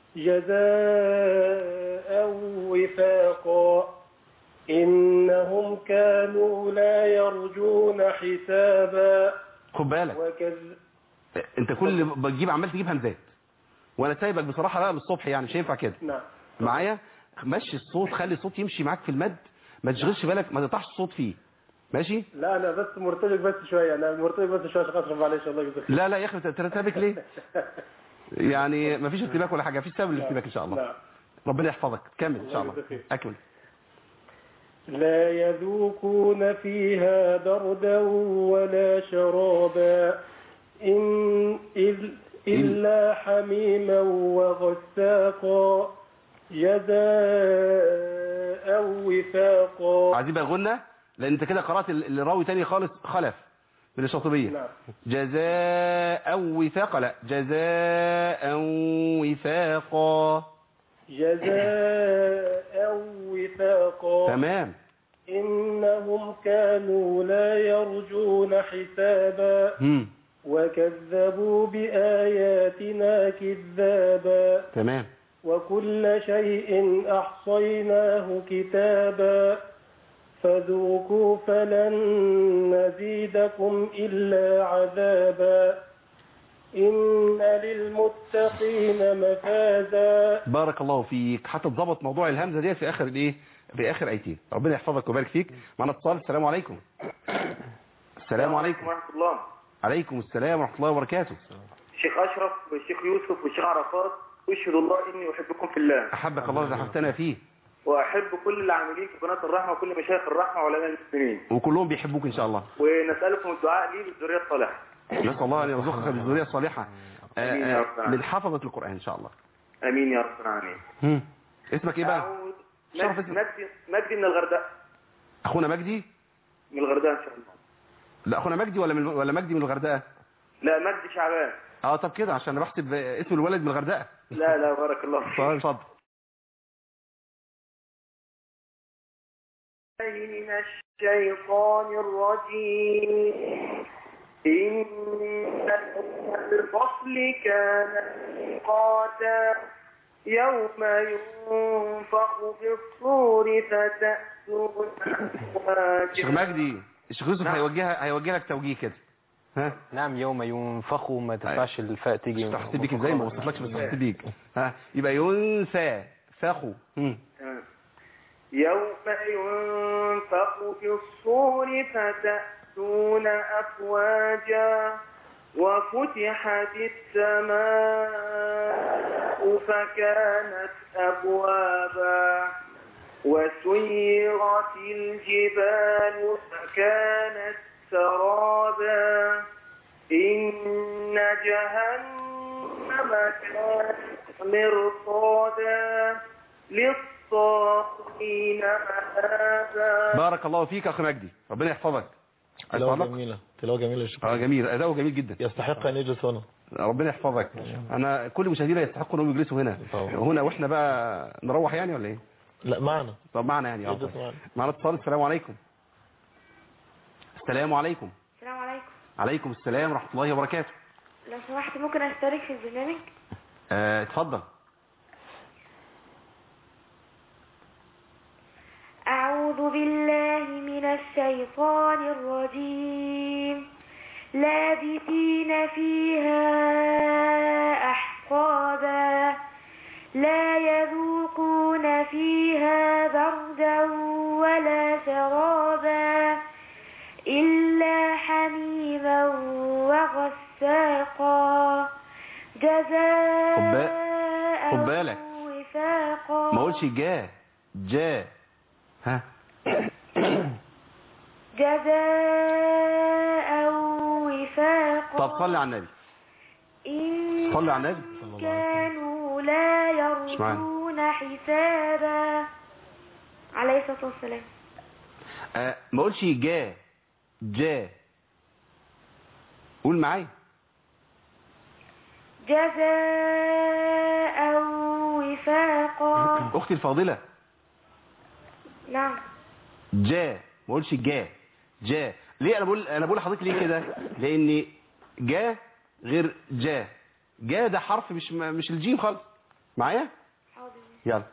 جزاء وفاقا إنهم كانوا لا يرجون حسابا خد بالك وكذ انت كل اللي بتجيب عمال تجيب همزات وانا سايبك بصراحه بقى للصبح يعني مش هينفع كده نعم معايا مشي الصوت خلي الصوت يمشي معاك في المد ما تشغلش بالك ما تقطعش الصوت فيه ماشي لا انا بس مرتبك بس شويه انا مرتبك بس شويه عشان اشرف معلش الله يجزاك خير. لا لا يا اخي انت ترتبك ليه يعني ما فيش ارتباك ولا حاجه مفيش سبب للارتباك ان شاء الله نعم ربنا يحفظك كمل ان شاء الله الله يجزاك خير. اكمل لا يذوقون فيها بردا ولا شرابا إن إل إلا حميما وغساقا جزاء وفاقا عايزين بقى غنى لان انت كده قرات ال- الراوي تاني خالص خلف من الشاطبيه نعم جزاء وفاقا لا جزاء وفاقا جزاء وفاقا تمام إنهم كانوا لا يرجون حسابا هم. وكذبوا بآياتنا كذابا تمام وكل شيء أحصيناه كتابا فذوقوا فلن نزيدكم إلا عذابا إن للمتقين مفازا بارك الله فيك حتى تظبط موضوع الهمزه دي في اخر الايه في اخر ايتين ربنا يحفظك ويبارك فيك معنا اتصال السلام عليكم السلام عليكم ورحمة الله عليكم السلام ورحمه الله وبركاته الشيخ أشرف والشيخ يوسف والشيخ عرفات أشهد الله إني أحبكم في الله احبك الله اذا حبتنا فيه وأحب كل العاملين في قناة الرحمة وكل مشايخ الرحمة وعلماء المسلمين وكلهم بيحبوك ان شاء الله ونسألكم الدعاء لي بالذرية الصالحة نسال الله ان يرزقك بالذريه الصالحه آه، آمين يا آه، رب العالمين. من حفظه القران ان شاء الله آمين يا رب العالمين هم. اسمك ايه بقى أعوذ- شرف مجدي اسمك. مجدي مجدي من الغردقة اخونا مجدي من الغردقة إن شاء الله لا اخونا مجدي ولا من ولا مجدي من الغردقه لا مجدي شعبان اه طب كده عشان انا بحسب اسم الولد من الغردقه لا لا بارك الله فيك طيب اتفضل من الشيطان الرجيم إن الفصل كان ميقاتا يوم ينفخ في الصور فتأتون الشيخ أفواجا مجدي الشيخ يوسف نعم. هيوجهها هيوجه لك توجيه كده ها نعم يوم ينفخ ما تنفعش الفاء تيجي مش تحت بيك ازاي ما وصلتلكش بس تحت بيك ها يبقى ينسى فاخو هم. يوم ينفخ في الصور فتأتون أفواجا وفتحت السماء فكانت أبوابا وسيرت الجبال فكانت سرابا إن جهنم كانت مرصادا للطاغين مآبا بارك الله فيك يا اخي مجدي ربنا يحفظك تلاوة أسعدك. جميلة تلاوة جميلة يا شيخ اه جميل اداؤه جميل جدا يستحق أن يجلس هنا ربنا يحفظك انا كل مشاهدينا يستحقوا انهم يجلسوا هنا طبعا. هنا واحنا بقى نروح يعني ولا ايه لا معنا طب معنا يعني اه يجلس معنا معنا اتصال السلام عليكم السلام عليكم السلام عليكم عليكم السلام ورحمه الله وبركاته لو سمحت ممكن اشترك في البرنامج آه، اتفضل أعوذ بالله من الشيطان الرجيم لابثين فيها أحقابا لا يذوقون فيها بردا ولا شرابا إلا حميما وغساقا جزاء خد بالك. وفاقا ما اقولش جا جا ها جزاء وفاقا طب صلي على النبي إن صلي على النبي كانوا لا مش معانا. يرجون حسابا عليه الصلاة والسلام آه ما اقولش جا جا قول معايا جزاء وفاقا اختي الفاضله نعم جا ما اقولش جا جا ليه انا بقول انا بقول لحضرتك ليه كده لان جا غير جا جا ده حرف مش مش الجيم خالص معايا حاضر يلا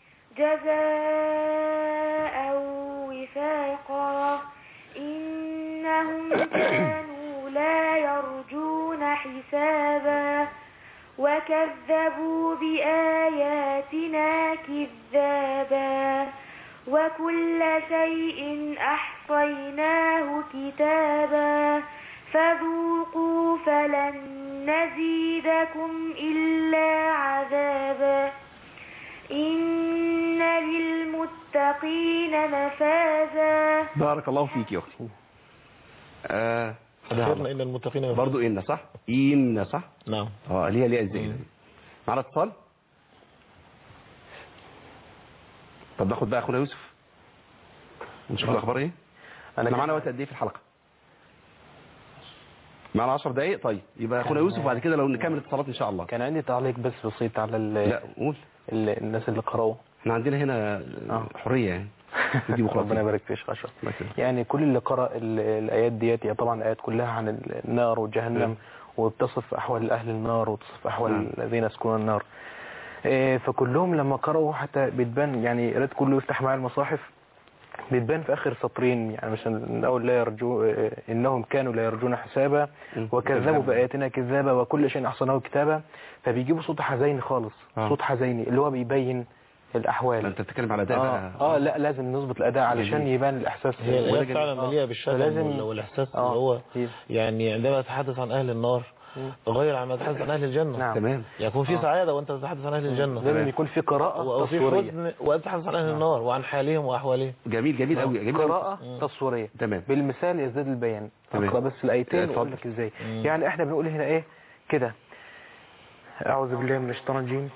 جزاء وفاقا إنهم كانوا لا يرجون حسابا وكذبوا بآياتنا كذابا وكل شيء أحصيناه كتابا فذوقوا فلن نزيدكم إلا عذابا إن للمتقين مفازا بارك الله فيك يا اختي آه خيرنا إلا المتقين برضو ان صح ان صح نعم اه ليها ليها ازاي معنا اتصال طب ناخد بقى اخونا يوسف ونشوف الاخبار ايه أنا احنا معانا وقت قد ايه في الحلقه معانا 10 دقايق طيب يبقى اخونا يوسف بعد كده لو نكمل اتصالات ان شاء الله كان عندي تعليق بس بسيط على ال- لا قول ال- الناس اللي قرأوا احنا عندنا هنا حريه يعني في ديمقراطية. ربنا يبارك فيك يا اشرف الله يكرمك. يعني كل اللي قرأ ال- الآيات ديت هي طبعا الآيات كلها عن النار وجهنم نعم. وبتصف أحوال أهل النار وتصف أحوال نعم. الذين يسكنون النار إيه، فكلهم لما قرأوا حتى بتبان يعني رد كله يفتح معايا المصاحف بتبان في آخر سطرين يعني مثلا من أول لا يرجو إيه، إنهم كانوا لا يرجون حسابا م. وكذبوا بآياتنا كذابا وكل شيء أحصناه كتابا فبيجيبوا صوت حزين خالص آه. صوت حزيني اللي هو بيبين الأحوال ما انت بتتكلم على اداء آه, بقى اه لا لازم نظبط الاداء علشان جميل. يبان الاحساس هي وده الآيات جميل. فعلا آه. مليئة بالشتم فلازم- وال- والإحساس آه. اللي هو هي- يعني عندما تتحدث عن أهل النار غير عما تتحدث عن أهل الجنة نعم. تمام يكون في آه. سعادة وأنت تتحدث عن أهل الجنة لازم يكون في قراءة وفي تصويرية حزن وأنت تتحدث عن أهل النار وعن حالهم وأحوالهم جميل جميل قوي جميل قوي. قراءة تصويرية تمام بالمثال يزداد البيان تمام. اقرا بس الايتين اتفضل. واقول لك ازاي يعني احنا بنقول هنا ايه كده اعوذ بالله من الشيطان الرجيم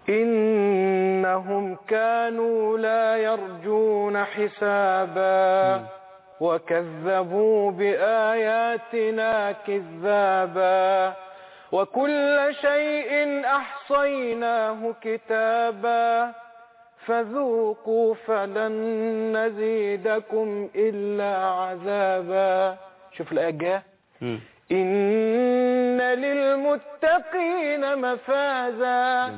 انهم كانوا لا يرجون حسابا وكذبوا باياتنا كذابا وكل شيء احصيناه كتابا فذوقوا فلن نزيدكم إلا عذابا شوف الآية الجاية مم. إن للمتقين مفازا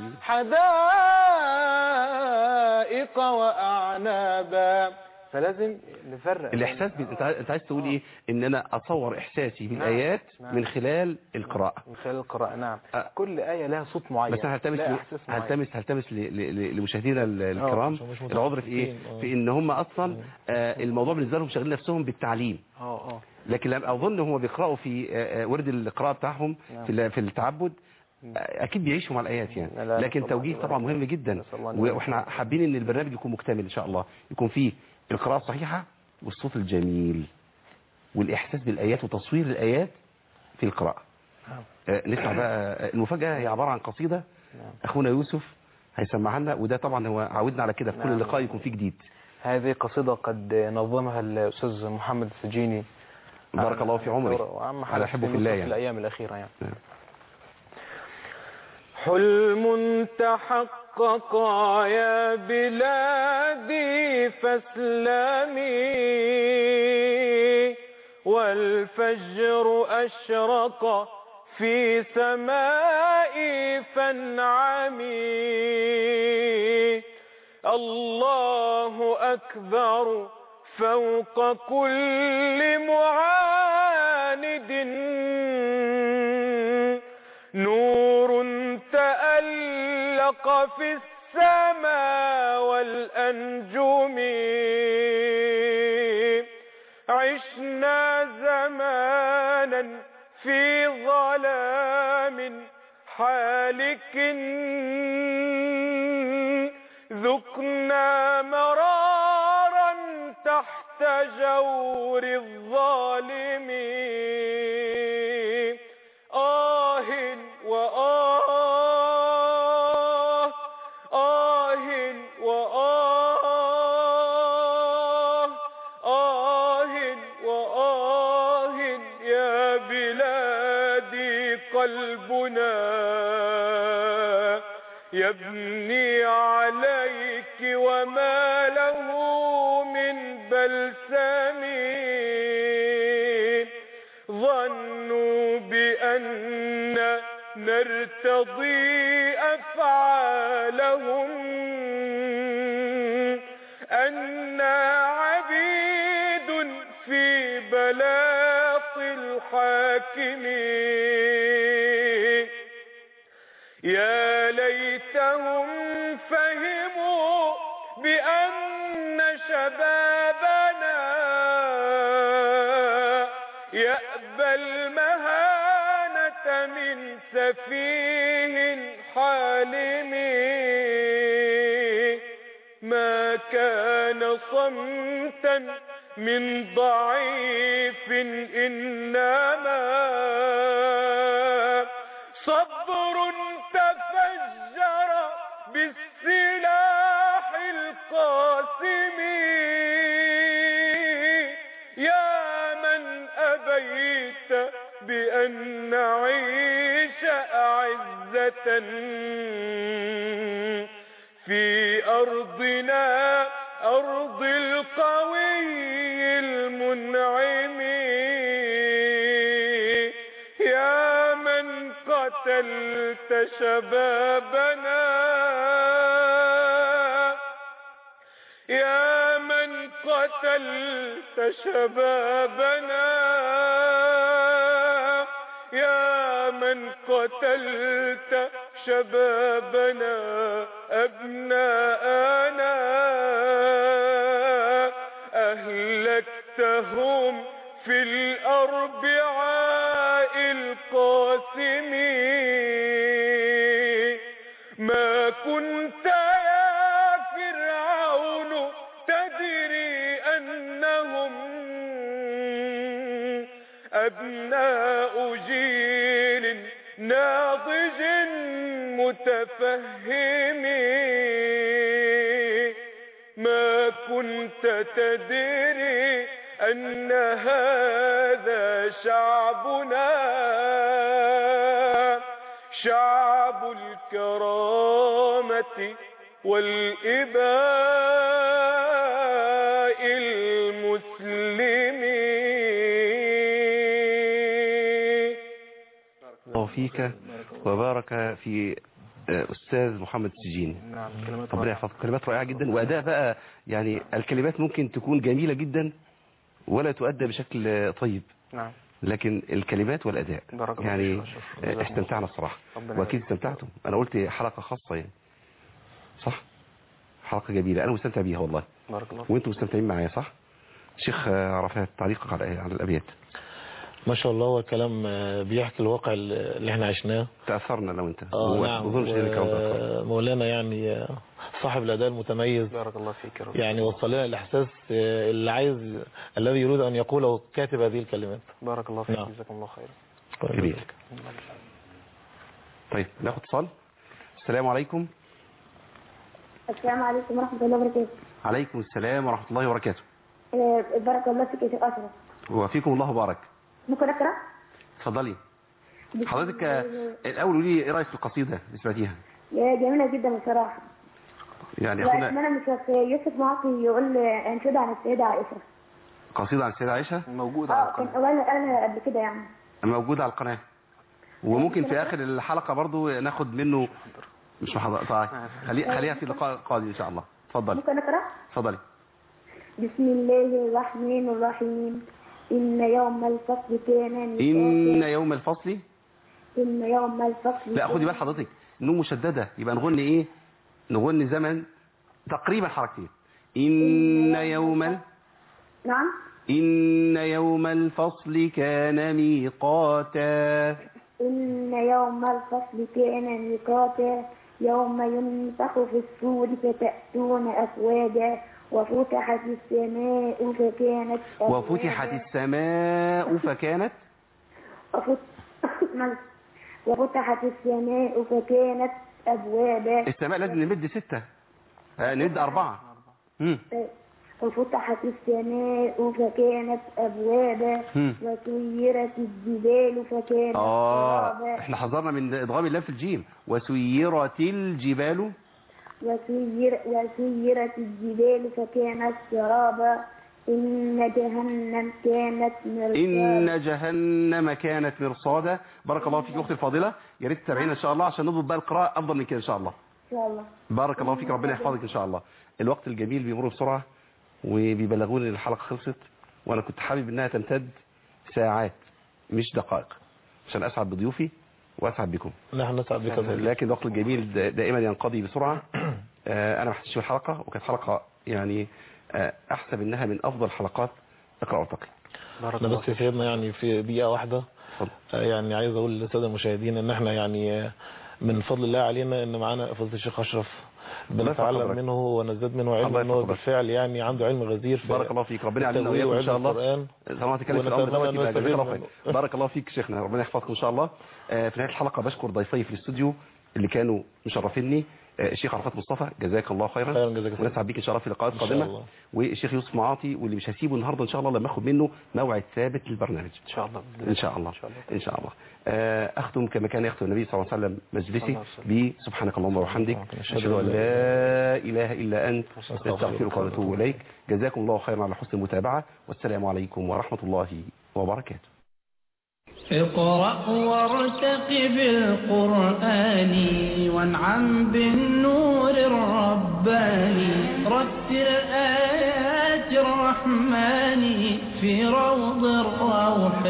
حدائق وأعنابا فلازم نفرق الاحساس بي... انت عايز- انت عايز تقول ايه ان انا اصور احساسي بالايات نعم. من خلال القراءه من خلال القراءة نعم أه. كل آية لها صوت معين بس انا هلتمس لها ل- إحساس معين. هلتمس هلتمس ل- ل- ل- لمشاهدينا ال- الكرام عشان مش العذر في ايه متخصصين. آه. في ان هم اصلا آه الموضوع بالنسبه لهم شاغلين نفسهم بالتعليم اه اه لكن لما اظن هم بيقراوا في آه، آه، ورد القراءه بتاعهم نعم. في ال- في التعبد آه، اكيد بيعيشوا مع الايات لا، يعني لا، لكن نسأل الله توجيه أن طبعا يبارك مهم جدا نسأل الله أن يبارك واحنا حابين ان البرنامج يكون مكتمل ان شاء الله يكون فيه القراءه الصحيحه والصوت الجميل والاحساس بالايات وتصوير الايات في القراءه نعم. آه، نسمع بقى آه، المفاجاه هي عباره عن قصيده نعم. اخونا يوسف هيسمعها لنا وده طبعا هو عودنا على كده في كل نعم. لقاء يكون فيه جديد هذه قصيدة قد نظمها الأستاذ محمد السجيني بارك الله في عمري وعم أنا حدث أحبه في مصر الله في يعني. الأيام الأخيرة يعني نعم. حلم تحقق يا بلادي فاسلمي والفجر أشرق في سمائي فانعمي الله أكبر فوق كل معاند نور تألق في السماء والأنجم عشنا زمانا في ظلام حالك ذقنا مرارا تحت جور الظالم آه وآه يبني عليك وما له من بلسم ظنوا بأن نرتضي أفعالهم أنا عبيد في بلاط الحاكمين يا ليتهم فهموا بأن شبابنا يأبى المهانة من سفيه حالم ما كان صمتا من ضعيف إنما صبر تفجر بالسلاح القاسم يا من أبيت بأن نعيش أعزة في أرضنا أرض القوي المنعم يا من قتلت شبابنا يا من قتلت شبابنا يا من قتلت شبابنا أبناءنا أهلكتهم في الأربعاء القاسم ما كنت يا فرعون تدري أنهم أبناء جيل ناضج متفهم ما كنت تدري أن هذا شعبنا شعب الكرامة والإباء المسلمين الله فيك وبارك في آه، أستاذ محمد السجين نعم كلمات ربنا رائعة. يحفظك كلمات رائعة جدا وأداء بقى يعني الكلمات ممكن تكون جميلة جدا ولا تؤدى بشكل آه، طيب نعم لكن الكلمات والأداء بارك الله يعني فيك يا شيخ. آه، جزاكم الله استمتعنا الصراحة ربنا وأكيد يبارك. استمتعتم أنا قلت حلقة خاصة يعني صح حلقة جميلة أنا مستمتع بيها والله بارك الله فيك. وأنتم مستمتعين معايا صح شيخ آه، عرفات تعليقك على على الأبيات ما شاء الله هو كلام آه، بيحكي الواقع اللي احنا عشناه تأثرنا لو أنت اه ما نعم أظنش إن الكلام ده أثر. مولانا يعني آه، صاحب الأداء المتميز بارك الله فيك يا رب يعني وصل لنا الإحساس آه، اللي عايز الذي يريد أن يقوله كاتب هذه الكلمات بارك الله فيك نعم. جزاكم الله خيرا جميل طيب ناخد اتصال السلام عليكم السلام عليكم ورحمة الله وبركاته عليكم السلام ورحمة الله وبركاته آه، بارك الله فيك يا شيخ أشرف وفيكم الله بارك ممكن أقرأ؟ اتفضلي حضرتك آه، الأول قولي لي إيه رأيك في القصيدة اللي سمعتيها يا جميلة جدا بصراحة يعني أخونا وأتمنى من الشيخ يوسف معطي يقول أنشدة عن السيدة عائشة قصيدة عن السيدة عائشة موجود على اه كان القناة قال قالها قبل كده يعني موجودة على القناة وممكن في آخر الحلقة برضو ناخد منه مش محضر طيب خلي خليها في اللقاء القادم إن شاء الله اتفضلي ممكن أقرأ؟ اتفضلي بسم الله الرحمن الرحيم إن يوم الفصل كان إن ميقاتا يوم الفصل إن يوم الفصل لا خدي كان- بال حضرتك نون مشددة يبقى نغني ايه نغني زمن تقريبا حركتين إن يوم ال- نعم إن يوم الفصل كان ميقاتا إن يوم الفصل كان ميقاتا يوم ينفخ في الصور فتأتون أفواجا وفتحت السماء فكانت أبوابا. وفتحت السماء فكانت وفت- وفتحت السماء فكانت أبوابا السماء لازم نمد ستة آه، نمد أربعة مم. وفتحت السماء فكانت أبوابا هم. وسيرت الجبال فكانت اه سرابا احنا حذرنا من ادغام اللام في الجيم وسيرت الجبال وسير وسيرت الجبال فكانت سرابا إن جهنم كانت مرصادا إن جهنم كانت مرصادا بارك الله فيك أختي الفاضلة يا ريت تتابعينا إن شاء الله عشان نضبط بقى القراءة أفضل من كده إن شاء الله إن شاء الله بارك الله فيك ربنا يحفظك إن شاء الله الوقت الجميل بيمر بسرعة وبيبلغوني إن الحلقة خلصت وأنا كنت حابب إنها تمتد ساعات مش دقائق عشان أسعد بضيوفي وأسعد بكم نحن نسعد بك بذلك. لكن الوقت الجميل دا- دائما ينقضي بسرعة آه، أنا ما حسيتش بالحلقة وكانت حلقة يعني آه، أحسب إنها من أفضل حلقات اقرأ وارتقي بارك انا الله بس سيدنا يعني في دقيقة واحدة اتفضل. آه، يعني عايز اقول للسادة المشاهدين ان احنا يعني آه، من فضل الله علينا ان معانا فضل الشيخ اشرف الله يرفع بنتعلم قدرك. منه ونزداد منه الله علم يرفع انه قدرك. بالفعل يعني عنده علم غزير في بارك الله فيك ربنا يعلمنا التأويل وإياكم إن شاء الله وعلم القرآن طالما تتكلم في الامر ونتمنى دوت أن يبقى جزاك نستفيد الله خير منه. بارك الله فيك شيخنا ربنا يحفظكم ان شاء الله آه، في نهايه الحلقه بشكر ضيفي في الاستوديو اللي كانوا مشرفيني آه، الشيخ عرفات مصطفى جزاك الله خيرا خيرا جزاك الله. ونسعد بيك ان شاء الله في لقاءات إن شاء قادمه الله. والشيخ يوسف معاطي واللي مش هسيبه النهارده ان شاء الله لما اخد منه موعد ثابت للبرنامج ان شاء الله ان شاء الله ان شاء الله آه، اختم كما كان يختم النبي صلى الله عليه وسلم مجلسي بسبحانك اللهم وبحمدك اشهد ان لا اله الا انت نستغفرك ونتوب اليك جزاكم الله خيرا على حسن المتابعه والسلام عليكم ورحمه الله وبركاته اقرأ وارتقب القرآن وانعم بالنور الرباني رتل آيات الرحمن في روض الروح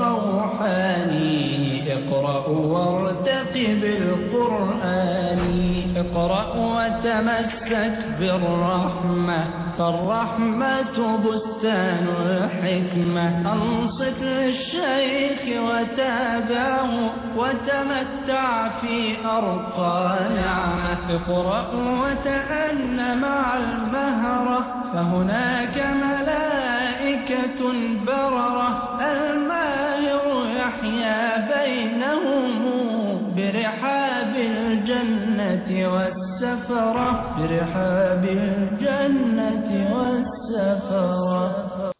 الروحاني اقرأ وارتقب القرآن اقرأ وتمسك بالرحمة فالرحمة بستان الحكمة أنصت للشيخ وتابعه وتمتع في أرقى نعمة اقرأ وتأن مع المهرة فهناك ملائكة بررة الماهر يحيا بينهم برحاب الجنة والسفرة برحاب الجنة والسفرة